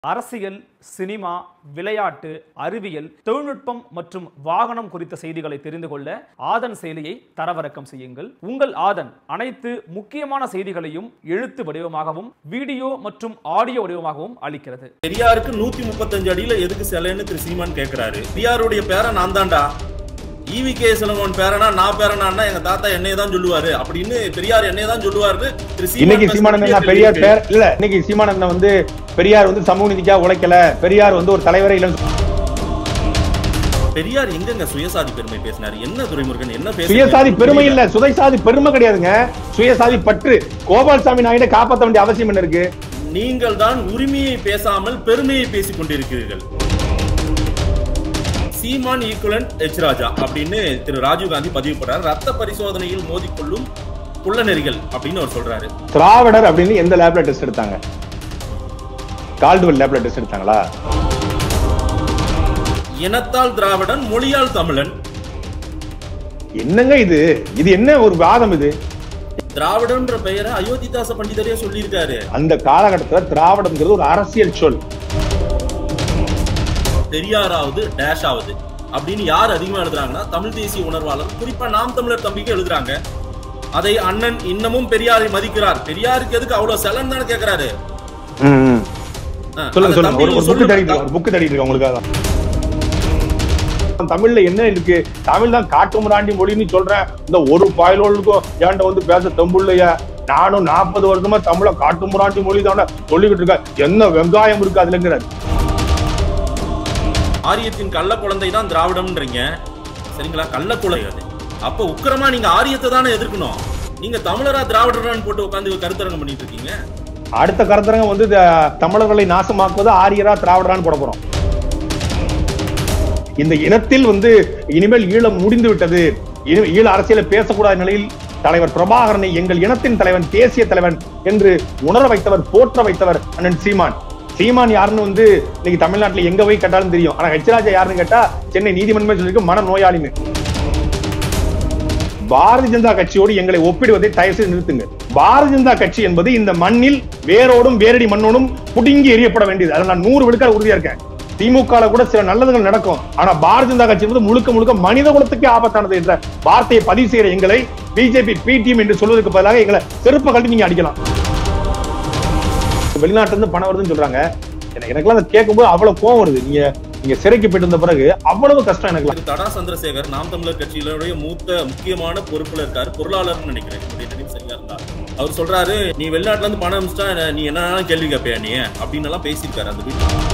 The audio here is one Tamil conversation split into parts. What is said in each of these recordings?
அரசியல் சினிமா விளையாட்டு அறிவியல் தொழில்நுட்பம் மற்றும் வாகனம் குறித்த செய்திகளை தெரிந்து கொள்ள ஆதன் செயலியை தரவிறக்கம் செய்யுங்கள் உங்கள் ஆதன் அனைத்து முக்கியமான செய்திகளையும் எழுத்து வடிவமாகவும் வீடியோ மற்றும் ஆடியோ வடிவமாகவும் அளிக்கிறது பெரியாருக்கு நூத்தி முப்பத்தஞ்சு அடியில எதுக்கு சிலைன்னு திரு சீமான் கேக்குறாரு பெரியாருடைய பேரன் நான் தான்டா ஈவி கே சிலங்கோன் பேரனா நான் பேரனான்னா எங்க தாத்தா என்னைய தான் சொல்லுவாரு அப்படின்னு பெரியார் என்னைய தான் சொல்லுவாரு திரு சீமான் இன்னைக்கு பேசுறது சீமானந்தன் கேள்வி பெரியார் இருக்கு. பேர் இல்ல இன்னைக்கு சீமானந்தன் வந்து பெரியார் வந்து சமூக நீதிக்காக உழைக்கல பெரியார் வந்து ஒரு தலைவரை இல்லைன்னு பெரியார் எங்கங்க சுயசாதி பெருமை பேசினாரு என்ன துரைமுருகன் என்ன பேசுறீங்க? சுயசாதி பெருமை இல்ல சுதைசாதி பெருமை கிடையாதுங்க சுயசாதி பற்று கோபால்சாமி நாயுட காப்பாற்ற வேண்டிய அவசியம் என்ன இருக்கு நீங்கள் தான் உரிமையை பேசாமல் பெருமையை பேசிக் கொண்டிருக்கிறீர்கள் சீமான் ஈக்குவலன் எச் ராஜா அப்படின்னு திரு ராஜீவ் காந்தி பதிவு போடுறாரு ரத்த பரிசோதனையில் மோதிக்கொள்ளும் குள்ளநெறிகள் அப்படின்னு அவர் சொல்றாரு திராவிடர் அப்படின்னு எந்த லேப்ல டெஸ்ட் எடுத்தாங்க கால்டுவெல் லேப்ல டெஸ்ட் எடுத்தாங்களா இனத்தால் திராவிடன் மொழியால் தமிழன் என்னங்க இது இது என்ன ஒரு வாதம் இது திராவிடன்ற பெயரை அயோத்திதாச பண்டிதரே சொல்லியிருக்காரு அந்த காலகட்டத்துல திராவிடம்ங்கிறது ஒரு அரசியல் சொல் பெரியாராவது டேஷ் ஆவது அப்படின்னு யார் அதிகமா எழுதுறாங்கன்னா தமிழ் தேசிய உணர்வாளர் குறிப்பா நாம் தமிழர் தம்பிக்கு எழுதுறாங்க அதை அண்ணன் இன்னமும் பெரியாரை மதிக்கிறார் பெரியாருக்கு எதுக்கு அவ்வளவு செலன் தானே கேக்குறாரு ஆ, சொல்லுங்க அதை சொல்லுங்க ஒரு தம்பியும் புக்கு சொல்லுங்க. தடிட்டு ஒரு புக்கு தடிட்டு இருக்கு உங்களுக்காக தமிழ்ல என்ன இருக்கு தமிழ் தான் காட்டுமிராண்டி மொழின்னு சொல்றேன் இந்த ஒரு பாயலோளுக்கும் ஏன்ட வந்து பேச தெம்புள்ளையா நானும் நாற்பது வருஷமா தமிழ காட்டுமிராண்டி மொழி தானே சொல்லிக்கிட்டு இருக்கேன் என்ன வெங்காயம் இருக்கு அதுலங்கிறாரு ஆரியத்தின் கள்ள குழந்தை தான் திராவிடம்ன்றீங்க சரிங்களா கள்ள குழந்தை அது அப்ப உக்கிரமா நீங்க ஆரியத்தை தானே எதிர்க்கணும் நீங்க தமிழரா திராவிடரான்னு போட்டு உட்காந்து கருத்தரங்கம் பண்ணிட்டு இருக்கீங்க அடுத்த கருத்தரங்க வந்து இந்த தமிழர்களை நாசமாக்குவது ஆரியரா திராவிடரான்னு போட போறோம் இந்த இனத்தில் வந்து இனிமேல் ஈழம் முடிந்து விட்டது இனி- ஈழ அரசியலை பேசக்கூடாத நிலையில் தலைவர் பிரபாகரனை எங்கள் இனத்தின் தலைவன் தேசிய தலைவன் என்று உணர வைத்தவர் போற்ற வைத்தவர் அண்ணன் சீமான் சீமான் யாருன்னு வந்து இன்னைக்கு தமிழ்நாட்டுல எங்க போய் கேட்டாலும் தெரியும் ஆனா ஹெச்ராஜா யாருன்னு கேட்டா சென்னை நீதிமன்றமே சொல்லிருக்கு மன நோயாளின்னு பாரதிய ஜனதா கட்சியோடு எங்களை ஒப்பிடுவதை தயவு செய்து நிறுத்துங்க பாரதிய ஜனதா கட்சி என்பது இந்த மண்ணில் வேரோடும் வேரடி மண்ணோடும் புடுங்கி எறியப்பட வேண்டியது அதில் நான் நூறு விழுக்காடு உறுதியா இருக்கேன் திமுக ல கூட சில நல்லதுகள் நடக்கும் ஆனா பாரதிய ஜனதா கட்சி என்பது முழுக்க முழுக்க மனித குலத்துக்கே ஆபத்தானது என்ற வார்த்தையை பதிவு செய்கிற எங்களை பிஜேபி பி டீம் என்று சொல்வதற்கு பதிலாக எங்களை செருப்ப கழட்டி நீங்க அடிக்கலாம் வெளிநாட்டுல இருந்து பணம் வருதுன்னு சொல்றாங்க எனக்கு எனக்கெல்லாம் அதை கேட்கும்போது அவ்வளவு கோவம் வருது நீங்க நீங்க சிறைக்கு போயிட்டு வந்த பிறகு அவ்வளவு கஷ்டம் எனக்கு திரு தடா சந்திரசேகர் நாம் தமிழர் கட்சியினுடைய மூத்த முக்கியமான பொறுப்புல இருக்காரு பொருளாளர்னு நினைக்கிறேன் என்னுடைய நினைவு சரியா இருந்தா அவர் சொல்றாரு நீ வெளிநாட்டுல இருந்து பணம் அனுப்பிச்சிட்டா நீ என்ன கேள்வி கேட்பியா நீ அப்படின்னு எல்லாம் பேசியிருக்காரு அந்த வீட்டுல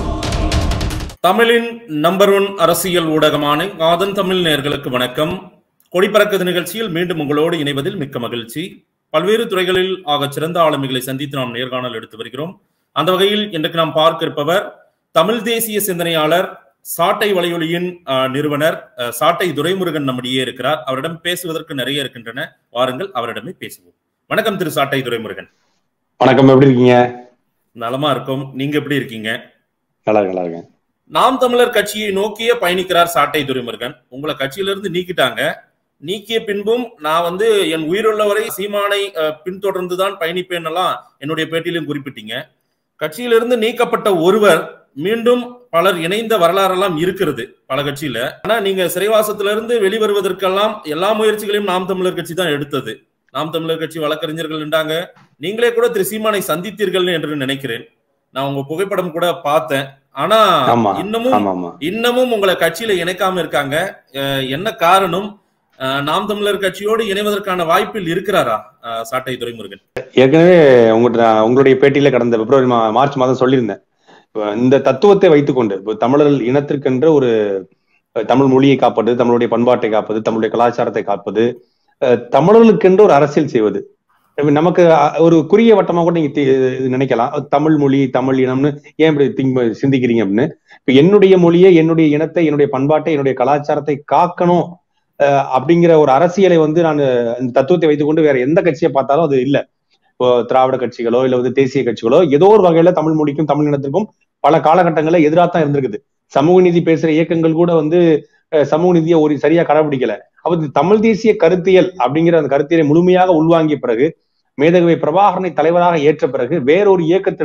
தமிழின் நம்பர் ஒன் அரசியல் ஊடகமான காதன் தமிழ் நேயர்களுக்கு வணக்கம் கொடிப்பறக்குது நிகழ்ச்சியில் மீண்டும் உங்களோடு இணைவதில் மிக்க மகிழ்ச்சி பல்வேறு துறைகளில் ஆக சிறந்த ஆளுமைகளை சந்தித்து நாம் நேர்காணல் எடுத்து வருகிறோம் அந்த வகையில் இன்றைக்கு நாம் பார்க்க இருப்பவர் தமிழ் தேசிய சிந்தனையாளர் சாட்டை வலையொலியின் அஹ், நிறுவனர் அஹ், சாட்டை துரைமுருகன் நம்மிடையே இருக்கிறார் அவரிடம் பேசுவதற்கு நிறைய இருக்கின்றன வாருங்கள் அவரிடமே பேசுவோம் வணக்கம் திரு சாட்டை துரைமுருகன் வணக்கம் எப்படி இருக்கீங்க நலமா இருக்கும் நீங்க எப்படி இருக்கீங்க நல்லா இருக்கு, நல்லா இருக்கேன் நாம் தமிழர் கட்சியை நோக்கியே பயணிக்கிறார் சாட்டை துரைமுருகன் உங்களை கட்சியிலிருந்து நீக்கிட்டாங்க நீக்கிய பின்பும் நான் வந்து என் உயிருள்ளவரை சீமானை அஹ், பின்தொடர்ந்துதான் பயணிப்பேன் எல்லாம் என்னுடைய பேட்டியிலும் குறிப்பிட்டீங்க கட்சியிலிருந்து நீக்கப்பட்ட ஒருவர் மீண்டும் பலர் இணைந்த வரலாறெல்லாம் இருக்கிறது பல கட்சியில ஆனா நீங்க சிறைவாசத்திலிருந்து வெளிவருவதற்கெல்லாம் எல்லா முயற்சிகளையும் நாம் தமிழர் கட்சி தான் எடுத்தது நாம் தமிழர் கட்சி வழக்கறிஞர்கள் இருந்தாங்க நீங்களே கூட திரு சீமானை சந்தித்தீர்கள் என்று நினைக்கிறேன் நான் உங்க புகைப்படம் கூட பார்த்தேன் ஆனா ஆமா. இன்னமும் ஆமா ஆமா இன்னமும் உங்களை கட்சியில இணைக்காம இருக்காங்க அஹ் என்ன காரணம் அஹ் நாம் தமிழர் கட்சியோடு இணைவதற்கான வாய்ப்பில் இருக்கிறாரா அஹ் சாட்டை துரைமுருகன் ஏற்கனவே உங்கள்ட்ட நான் உங்களுடைய பேட்டியில கடந்த பிப்ரவரி மா- மார்ச் மாதம் சொல்லியிருந்தேன் இப்ப இந்த தத்துவத்தை வைத்துக்கொண்டு இப்ப தமிழர்கள் இனத்திற்கென்ற ஒரு அஹ், தமிழ் மொழியை காப்பது தமிழுடைய பண்பாட்டை காப்பது தமிழுடைய கலாச்சாரத்தை காப்பது அஹ், தமிழர்களுக்கென்று ஒரு அரசியல் செய்வது இப்ப நமக்கு அஹ், ஒரு குறுகிய வட்டமா கூட நீங்க தி- இது நினைக்கலாம் தமிழ் மொழி தமிழ் இனம்னு ஏன் இப்படி திங்க் சிந்திக்கிறீங்க அப்படின்னு இப்ப என்னுடைய மொழியை என்னுடைய இனத்தை என்னுடைய பண்பாட்டை என்னுடைய கலாச்சாரத்தை காக்கணும் அஹ், அப்படிங்கிற ஒரு அரசியலை வந்து நான் இந்த தத்துவத்தை வைத்துக்கொண்டு வேற எந்த கட்சியை பார்த்தாலும் அது இல்ல இப்போ திராவிட கட்சிகளோ இல்ல வந்து தேசிய கட்சிகளோ ஏதோ ஒரு வகையில தமிழ் மொழிக்கும் தமிழ் இனத்திற்கும் பல காலகட்டங்களில் எதிராக தான் இருந்திருக்குது சமூக நீதி பேசுற இயக்கங்கள் கூட வந்து அஹ், சமூக நீதியை ஒரு சரியா கடைபிடிக்கல அப்ப தமிழ் தேசிய கருத்தியல் அப்படிங்கிற அந்த கருத்தியலை முழுமையாக உள்வாங்கிய பிறகு மேதகவை பிரபாகரனை தலைவராக ஏற்ற பிறகு வேறொரு இயக்கத்திற்கோ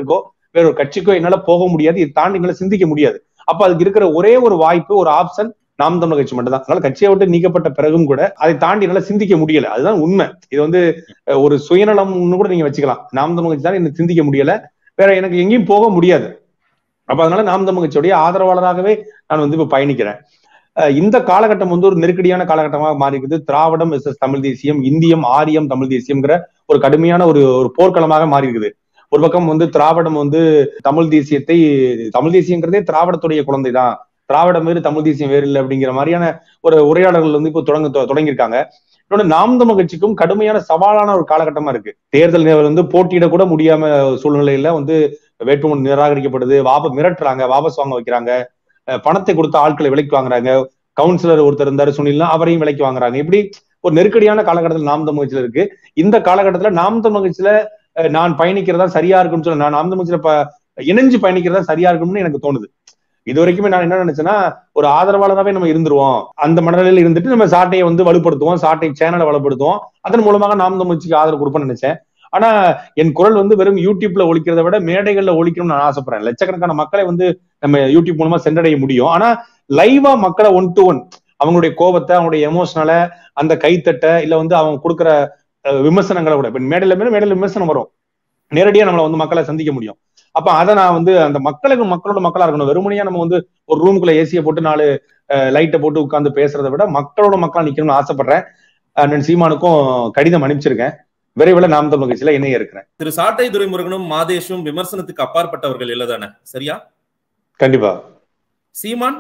வேற ஒரு கட்சிக்கோ என்னால போக முடியாது இதை தாண்டி என்னால சிந்திக்க முடியாது அப்ப அதுக்கு இருக்கிற ஒரே ஒரு வாய்ப்பு ஒரு ஆப்ஷன் நாம் தமிழர் கட்சி மட்டும் தான் அதனால கட்சியை விட்டு நீக்கப்பட்ட பிறகும் கூட அதை தாண்டி என்னால சிந்திக்க முடியல அதுதான் உண்மை இது வந்து அஹ், ஒரு சுயநலம்னு கூட நீங்க வச்சுக்கலாம் நாம் தமிழர் கட்சி தான் எனக்கு சிந்திக்க முடியல வேற எனக்கு எங்கேயும் போக முடியாது அப்ப அதனால நாம் தமிழ் கட்சியுடைய ஆதரவாளராகவே நான் வந்து இப்ப பயணிக்கிறேன் அஹ் இந்த காலகட்டம் வந்து ஒரு நெருக்கடியான காலகட்டமாக மாறி இருக்குது திராவிடம் எஸ் தமிழ் தேசியம் இந்தியம் ஆரியம் தமிழ் தேசியம்ங்கிற ஒரு கடுமையான ஒரு ஒரு போர்க்களமாக மாறி இருக்குது ஒரு பக்கம் வந்து திராவிடம் வந்து தமிழ் தேசியத்தை தமிழ் தேசியங்கிறதே திராவிடத்துடைய குழந்தை தான் திராவிடம் வேறு தமிழ் தேசியம் வேறு இல்லை அப்படிங்கிற மாதிரியான ஒரு உரையாடல்கள் வந்து இப்போ தொடங்க தொ- தொடங்கியிருக்காங்க இன்னொன்று நாம் தமிழ் கட்சிக்கும் கடுமையான சவாலான ஒரு காலகட்டமா இருக்கு தேர்தல் நேரம் வந்து போட்டியிட கூட முடியாம சூழ்நிலையில வந்து வேட்புமனு நிராகரிக்கப்படுது வாப மிரட்டுறாங்க வாபஸ் வாங்க வைக்கிறாங்க அஹ் பணத்தை கொடுத்த ஆட்களை விலைக்கு வாங்குறாங்க கவுன்சிலர் ஒருத்தர் இருந்தாரு சுனில்னா அவரையும் விலைக்கு வாங்குறாங்க இப்படி ஒரு நெருக்கடியான காலகட்டத்தில் நாம் தமிழ் கட்சியில இருக்கு இந்த காலகட்டத்துல நாம் தமிழ் கட்சியில அஹ் நான் பயணிக்கிறதா சரியா இருக்கும்னு சொல்ல நான் நாம் தமிழ் கட்சியில ப- இணைஞ்சு பயணிக்கிறதா சரியா இருக்கும்னு எனக்கு தோணுது இது வரைக்குமே நான் என்ன நினைச்சேன்னா ஒரு ஆதரவாளராகவே நம்ம இருந்துருவோம் அந்த மனநிலையில இருந்துட்டு நம்ம சாட்டையை வந்து வலுப்படுத்துவோம் சாட்டை சேனலை வலுப்படுத்துவோம் அதன் மூலமாக நாம் தமிழ் கட்சிக்கு ஆதரவு கொடுப்பேன்னு நினைச்சேன் ஆனா என் குரல் வந்து வெறும் யூடியூப்ல ஒழிக்கிறத விட மேடைகள்ல ஒழிக்கணும்னு நான் ஆசைப்படுறேன் லட்சக்கணக்கான மக்களை வந்து நம்ம யூடியூப் மூலமா சென்றடைய முடியும் ஆனா லைவா மக்களை ஒன் டு ஒன் அவங்களுடைய கோபத்தை அவங்களுடைய எமோஷனலை அந்த கைத்தட்டை இல்ல வந்து அவங்க கொடுக்குற அஹ், விமர்சனங்களை கூட இப்ப மேடையில மேல மேடையில விமர்சனம் வரும் நேரடியா நம்மளை வந்து மக்களை சந்திக்க முடியும் அப்ப அதை நான் வந்து அந்த மக்களுக்கு மக்களோட மக்களா இருக்கணும் வெறுமனையா நம்ம வந்து ஒரு ரூமுக்குள்ள ஏசியை போட்டு நாலு லைட்டை போட்டு உட்கார்ந்து பேசுறதை விட மக்களோட மக்களா நிக்கணும்னு ஆசைப்படுறேன் அண்ணன் சீமானுக்கும் கடிதம் அனுப்பிச்சிருக்கேன் விரைவில் நாம் தமிழ் கட்சியில இணைய இருக்கிறேன் திரு சாட்டை துரைமுருகனும் மாதேஷும் விமர்சனத்துக்கு அப்பாற்பட்டவர்கள் இல்லதானே சரியா கண்டிப்பா சீமான்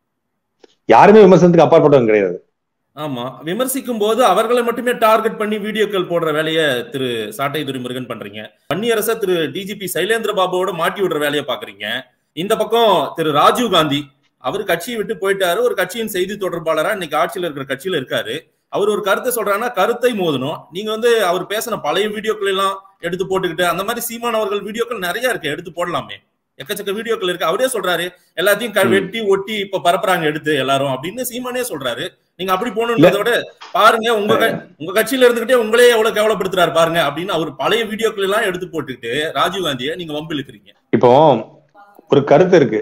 யாருமே விமர்சனத்துக்கு அப்பாற்பட்டவங்க கிடையாது ஆமா விமர்சிக்கும் போது அவர்களை மட்டுமே டார்கெட் பண்ணி வீடியோக்கள் போடுற வேலையை திரு சாட்டை துரைமுருகன் பண்றீங்க வன்னியரச திரு டிஜிபி சைலேந்திர பாபுவோட மாட்டி விடுற வேலையை பாக்குறீங்க இந்த பக்கம் திரு ராஜீவ் காந்தி அவர் கட்சியை விட்டு போயிட்டாரு ஒரு கட்சியின் செய்தி தொடர்பாளரா இன்னைக்கு ஆட்சியில் இருக்கிற கட்சியில இருக்காரு அவர் ஒரு கருத்தை சொல்றாருன்னா கருத்தை மோதணும் நீங்க வந்து அவர் பேசின பழைய வீடியோக்கள் எல்லாம் எடுத்து போட்டுக்கிட்டு அந்த மாதிரி சீமான் அவர்கள் வீடியோக்கள் நிறைய இருக்கு எடுத்து போடலாமே எக்கச்சக்க வீடியோக்கள் இருக்கு அவரே சொல்றாரு எல்லாத்தையும் க- ம். வெட்டி ஒட்டி இப்ப பரப்புறாங்க எடுத்து எல்லாரும் அப்படின்னு சீமானே சொல்றாரு நீங்க அப்படி போகணுன்றத விட பாருங்க உங்க க- உங்க கட்சியில இருந்துகிட்டே உங்களே எவ்வளவு கேவலப்படுத்துறாரு பாருங்க அப்படின்னு அவர் பழைய வீடியோக்கள் எல்லாம் எடுத்து போட்டுக்கிட்டு ராஜீவ் காந்தியை நீங்க வம்பு இழுக்கிறீங்க இப்போ ஒரு கருத்து இருக்கு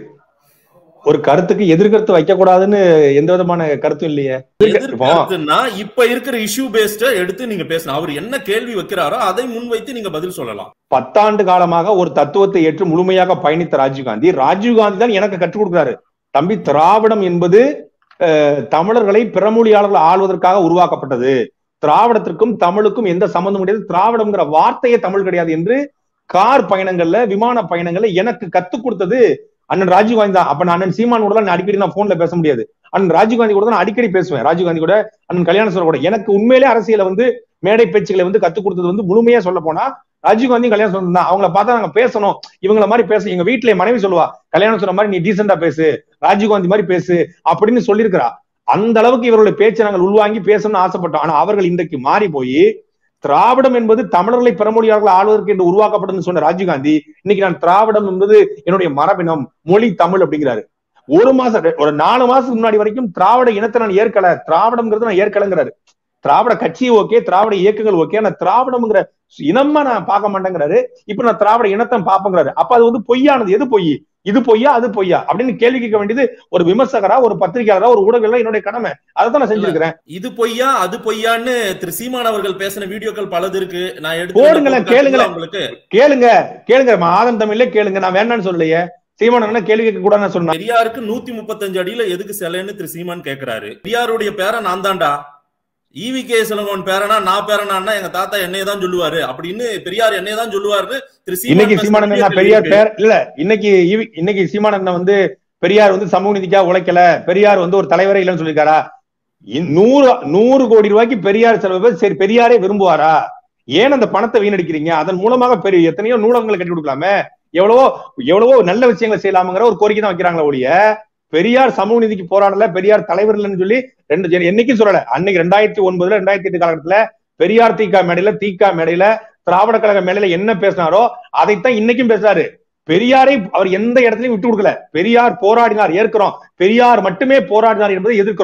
ஒரு கருத்துக்கு எதிர்கருத்து வைக்க கூடாதுன்னு எந்த விதமான கருத்தும் இல்லையே இப்போ எதிர்கருத்துன்னா இப்ப இருக்கிற இஷ்யூ பேஸ்ட எடுத்து நீங்க பேசணும் அவர் என்ன கேள்வி வைக்கிறாரோ அதை முன்வைத்து நீங்க பதில் சொல்லலாம் பத்தாண்டு காலமாக ஒரு தத்துவத்தை ஏற்று முழுமையாக பயணித்த ராஜீவ்காந்தி ராஜீவ்காந்தி தான் எனக்கு கற்றுக் கொடுக்கிறாரு தம்பி திராவிடம் என்பது அஹ், தமிழர்களை பிறமொழியாளர்கள் ஆள்வதற்காக உருவாக்கப்பட்டது திராவிடத்திற்கும் தமிழுக்கும் எந்த சம்பந்தம் கிடையாது திராவிடம்ங்கிற வார்த்தையே தமிழ் கிடையாது என்று கார் பயணங்கள்ல விமான பயணங்கள்ல எனக்கு கத்துக் கொடுத்தது அண்ணன் ராஜீவ்காந்தி தான் அப்ப நான் அண்ணன் சீமான் கூட நான் அடிக்கடி நான் போன்ல பேச முடியாது அண்ணன் ராஜீவ்காந்தி கூட தான் நான் அடிக்கடி பேசுவேன் ராஜீவ்காந்தி கூட அண்ணன் கல்யாண கூட எனக்கு உண்மையிலே அரசியலை வந்து மேடை பேச்சுகளை வந்து கத்துக் கொடுத்தது வந்து முழுமையா சொல்ல போனா ராஜீவ்காந்தி கல்யாணம் சொந்தம் தான் அவங்கள பார்த்தா நாங்க பேசணும் இவங்கள மாதிரி பேச எங்க வீட்டுல என் மனைவி சொல்லுவா கல்யாணம் சொன்ன மாதிரி நீ டீசெண்டா பேசு ராஜீவ்காந்தி மாதிரி பேசு அப்படின்னு சொல்லியிருக்கிறா அந்த அளவுக்கு இவர்களுடைய பேச்சை நாங்கள் உள்வாங்கி பேசணும்னு ஆசைப்பட்டோம் ஆனா அவர்கள் இன்றைக்கு மாறி போய் திராவிடம் என்பது தமிழர்களை பிறமொழியாளர்கள் ஆளுவதற்கு என்று உருவாக்கப்பட்டதுன்னு சொன்ன ராஜீவ்காந்தி இன்னைக்கு நான் திராவிடம் என்பது என்னுடைய மரபினம் மொழி தமிழ் அப்படிங்கிறாரு ஒரு மாசம் ஒரு நாலு மாசத்துக்கு முன்னாடி வரைக்கும் திராவிட இனத்தை நான் ஏற்கல திராவிடம்ங்கிறது நான் ஏற்கலங்கிறாரு திராவிட கட்சி ஓகே திராவிட இயக்கங்கள் ஓகே ஆனா திராவிடம்ங்கிற இனமா நான் பார்க்க மாட்டேங்கிறாரு இப்ப நான் திராவிட இனத்தை பாப்பங்கிறாரு அப்ப அது வந்து பொய்யானது எது பொய் இது பொய்யா அது பொய்யா அப்படின்னு கேள்வி கேட்க வேண்டியது ஒரு விமர்சகரா ஒரு பத்திரிகையாளரா ஒரு ஊடகம் என்னுடைய கடமை அதை தான் நான் செஞ்சிருக்கிறேன் இது பொய்யா அது பொய்யான்னு திரு சீமான் அவர்கள் பேசின வீடியோக்கள் பலது இருக்கு நான் எடுத்து போடுங்களேன், கேளுங்களேன். உங்களுக்கு கேளுங்க கேளுங்க ஆதம் தமிழ்ல கேளுங்க நான் வேண்டாம்னு சொல்லலையே சீமான் அண்ணா கேள்வி கேட்க கூட நான் சொன்னேன் பெரியாருக்கு நூத்தி முப்பத்தஞ்சு அடியில எதுக்கு சிலைன்னு திரு சீமான் கேக்குறாரு பெரியாருடைய பேரன் நான் தான்டா ஈவி கே சிலங்கோன் பேரனா நான் பேரனான்னா எங்க தாத்தா என்னைய தான் சொல்லுவாரு அப்படின்னு பெரியார் என்னைய தான் சொல்லுவாரு திரு இன்னைக்கு பேசின சீமானந்தன் வீடியோக்கள் பெரியார் இருக்கு. பேர் இல்ல இன்னைக்கு இவி- இன்னைக்கு சீமானந்தன் வந்து பெரியார் வந்து சமூக நீதிக்காக உழைக்கல பெரியார் வந்து ஒரு தலைவரே இல்லைன்னு சொல்லியிருக்காரா இ- நூறு நூறு கோடி ரூபாய்க்கு பெரியார் செலவு பேர் சரி பெரியாரே விரும்புவாரா ஏன் அந்த பணத்தை வீணடிக்கிறீங்க அதன் மூலமாக பெரிய எத்தனையோ நூலகங்களை கட்டி கொடுக்கலாமே எவ்வளவோ எவ்வளவோ நல்ல விஷயங்களை செய்யலாம்ங்கிற ஒரு கோரிக்கை தான் வைக்கிறாங்களே ஒழிய பெரியார் சமூக நீதிக்கு போராடல பெரியார் தலைவர் இல்லைன்னு சொல்லி ரெண்டு ஜன- என்னைக்கும் சொல்லல அன்னைக்கு ரெண்டாயிரத்தி ஒன்பதுல ரெண்டாயிரத்தி எட்டு காலகட்டத்துல பெரியார் தீகா மேடையில தீகா மேடையில திராவிட கழக மேடையில என்ன பேசினாரோ அதைத்தான் இன்னைக்கும் பேசுறாரு பெரியாரை அவர் எந்த இடத்துலயும் விட்டு கொடுக்கல பெரியார் போராடினார் ஏற்கிறோம் பெரியார் மட்டுமே போராடினார் என்பதை எதிர்க்கிறோம்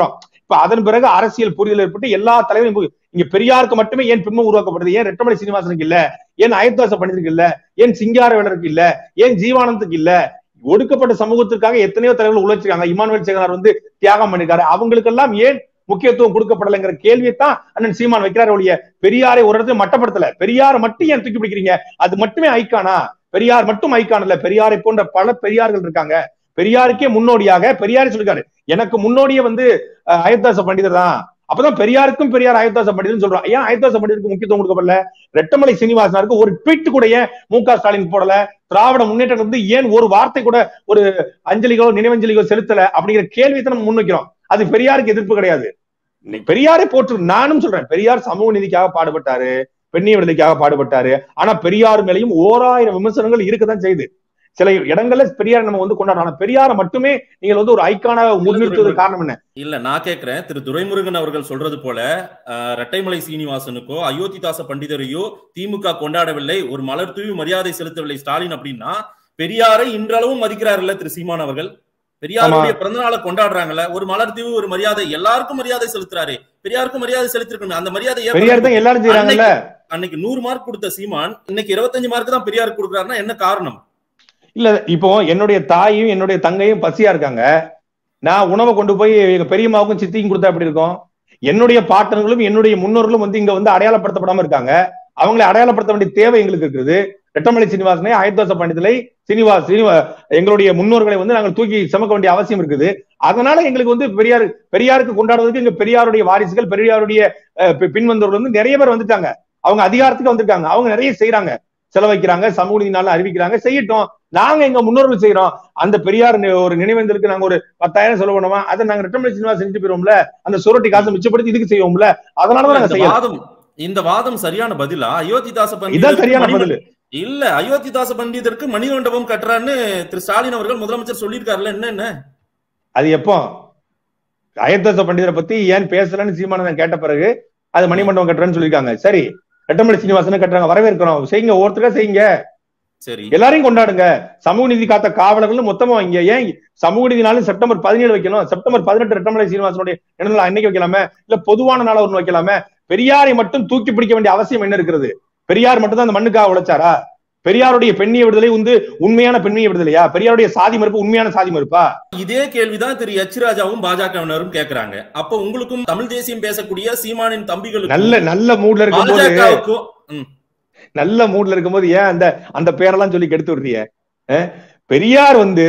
இப்ப அதன் பிறகு அரசியல் புரிதல் ஏற்பட்டு எல்லா தலைவரும் இப்ப இங்க பெரியாருக்கு மட்டுமே ஏன் பின்பம் உருவாக்கப்படுது ஏன் ரெட்டமலை சீனிவாசனுக்கு இல்ல ஏன் அயத்வாச பண்டிதருக்கு இல்ல ஏன் சிங்காரவேலருக்கு இல்ல ஏன் ஜீவானந்துக்கு இல்ல ஒடுக்கப்பட்ட சமூகத்திற்காக எத்தனையோ தலைவர்கள் உழைச்சிருக்காங்க இமானுவேல் சேகனார் வந்து தியாகம் பண்ணிருக்காரு அவங்களுக்கெல்லாம் ஏன் முக்கியத்துவம் கொடுக்கப்படலைங்கிற கேள்வியை தான் அண்ணன் சீமான் வைக்கிறார் ஒழிய பெரியாரை ஒரு இடத்துல மட்டப்படுத்தல பெரியாரை மட்டும் ஏன் தூக்கி பிடிக்கிறீங்க அது மட்டுமே ஐக்கானா பெரியார் மட்டும் ஐக்கான் இல்ல பெரியாரை போன்ற பல பெரியார்கள் இருக்காங்க பெரியாருக்கே முன்னோடியாக பெரியாரே சொல்லிருக்காரு எனக்கு முன்னோடியே வந்து அஹ், அயோத்தாச பண்டிதர் தான் அப்பதான் பெரியாருக்கும் பெரியார் அயோத்தாச பண்டிதர் சொல்றோம் ஏன் அயோத்தாச பண்டிதருக்கு முக்கியத்துவம் கொடுக்கப்படல ரெட்டமலை சீனிவாசனாருக்கு ஒரு ட்வீட் கூட ஏன் மு க ஸ்டாலின் போடல திராவிட முன்னேற்றம் வந்து ஏன் ஒரு வார்த்தை கூட ஒரு அஞ்சலிகளோ நினைவஞ்சலிகளோ செலுத்தல அப்படிங்கிற கேள்வியை தான் நம்ம முன்வைக்கிறோம் அது பெரியாருக்கு எதிர்ப்பு கிடையாது இன்னைக்கு பெரியாரை போற்று நானும் சொல்றேன் பெரியார் சமூக நீதிக்காக பாடுபட்டாரு பெண்ணிய விடுதலைக்காக பாடுபட்டாரு ஆனா பெரியார் மேலையும் ஓராயிரம் விமர்சனங்கள் இருக்கத்தான் செய்யுது சில இடங்கள்ல பெரியார் நம்ம வந்து கொண்டாடுறோம் ஆனா பெரியாரை மட்டுமே நீங்கள் வந்து ஒரு ஐக்கான முன்னிறுத்துவதற்கு காரணம் என்ன இல்ல நான் கேக்குறேன் திரு துரைமுருகன் அவர்கள் சொல்றது போல அஹ், ரெட்டைமலை சீனிவாசனுக்கோ அயோத்திதாச பண்டிதரையோ திமுக கொண்டாடவில்லை ஒரு மலர் தூவி மரியாதை செலுத்தவில்லை ஸ்டாலின் அப்படின்னா பெரியாரை இன்றளவும் மதிக்கிறாருல்ல திரு சீமான் அவர்கள் பெரியாருடைய பிறந்த நாளை கொண்டாடுறாங்கல்ல ஒரு மலர் தீவு ஒரு மரியாதை எல்லாருக்கும் மரியாதை செலுத்துறாரு பெரியாருக்கும் மரியாதை செலுத்திருக்கணும் அந்த மரியாதை ஏற்பட- பெரியார் தான் எல்லாரும் செய்யறாங்கல்ல அன்னைக்கு நூறு மார்க் கொடுத்த சீமான் இன்னைக்கு இருபத்தஞ்சு மார்க் தான் பெரியாருக்கு கொடுக்குறாருன்னா என்ன காரணம் இல்ல இப்போ என்னுடைய தாயும் என்னுடைய தங்கையும் பசியா இருக்காங்க நான் உணவை கொண்டு போய் எங்க பெரியம்மாவுக்கும் சித்திக்கும் கொடுத்தா எப்படி இருக்கும் என்னுடைய பாட்டன்களும் என்னுடைய முன்னோர்களும் வந்து இங்க வந்து அடையாளப்படுத்தப்படாம இருக்காங்க அவங்களை அடையாளப்படுத்த வேண்டிய தேவை எங்களுக்கு இருக்குது ரெட்டமலை சீனிவாசனை ஆயத்தோச பண்டிதலை சீனிவாஸ் சீனிவா எங்களுடைய முன்னோர்களை வந்து நாங்கள் தூக்கி சுமக்க வேண்டிய அவசியம் இருக்குது அதனால எங்களுக்கு வந்து பெரியார் பெரியாருக்கு கொண்டாடுவதற்கு இங்க பெரியாருடைய வாரிசுகள் பெரியாருடைய அஹ், பி- பின்வந்தவர்கள் வந்து நிறைய பேர் வந்துட்டாங்க அவங்க அதிகாரத்துக்கு வந்திருக்காங்க அவங்க நிறைய செய்யறாங்க செலவைக்கிறாங்க சமூக நீதி நாள் அறிவிக்கிறாங்க செய்யட்டும் நாங்க எங்க முன்னோர்கள் செய்யறோம் அந்த பெரியார் நி- ஒரு நினைவேந்தலுக்கு நாங்க ஒரு பத்தாயிரம் செலவு பண்ணுவோம் அதை நாங்க ரெட்டமலை சீனிவாஸ் செஞ்சு போயிருவோம்ல அந்த சுரட்டி காசை மிச்சப்படுத்தி இதுக்கு செய்வோம்ல அதனாலதான் நாங்க இந்த செய்யறோம் வாதம் இந்த வாதம் சரியான பதிலா அயோத்திதாச இதான் பண்டிதருக்கு சரியான மணிம- பதில் இல்ல அயோத்திதாச பண்டிதருக்கு மணிமண்டபம் கட்டுறான்னு திரு ஸ்டாலின் அவர்கள் முதலமைச்சர் சொல்லியிருக்காருல்ல என்ன என்ன அது எப்போ அயத்தச பண்டிதரை பத்தி ஏன் பேசலன்னு சீமானந்தன் கேட்ட பிறகு அது மணிமண்டபம் கட்டுறேன்னு சொல்லியிருக்காங்க சரி ரெட்டமலை சீனிவாசனை கட்டுறாங்க வரவேற்கிறோம் செய்யுங்க ஒவ்வொருத்தருக்கா செய்யுங்க சரி எல்லாரையும் கொண்டாடுங்க சமூக நீதி காத்த காவலர்கள் மொத்தமா வைங்க ஏன் சமூக நீதி நாள் செப்டம்பர் பதினேழு வைக்கணும் செப்டம்பர் பதினெட்டு ரெட்டமலை சீனிவாசனுடைய நினைவு நாள் அன்னைக்கு வைக்கலாமே இல்ல பொதுவான நாள் ஒண்ணு வைக்கலாமே பெரியாரை மட்டும் தூக்கி பிடிக்க வேண்டிய அவசியம் என்ன இருக்கிறது பெரியார் மட்டும் தான் அந்த மண்ணுக்காக உழைச்சாரா பெரியாருடைய பெண்ணிய விடுதலை வந்து உண்மையான பெண்ணிய விடுதலையா பெரியாருடைய சாதி மறுப்பு உண்மையான சாதி மறுப்பா இதே கேள்விதான் திரு எச் ராஜாவும் பாஜகவினரும் கேக்குறாங்க அப்ப உங்களுக்கும் தமிழ் தேசியம் பேசக்கூடிய சீமானின் தம்பிகளுக்கும் நல்ல நல்ல மூட்ல இருக்கும்போது பாஜகவுக்கும் ம், நல்ல மூட்ல இருக்கும்போது ஏன் அந்த அந்த பேரெல்லாம் சொல்லி கெடுத்து விடுறிய அஹ்? பெரியார் வந்து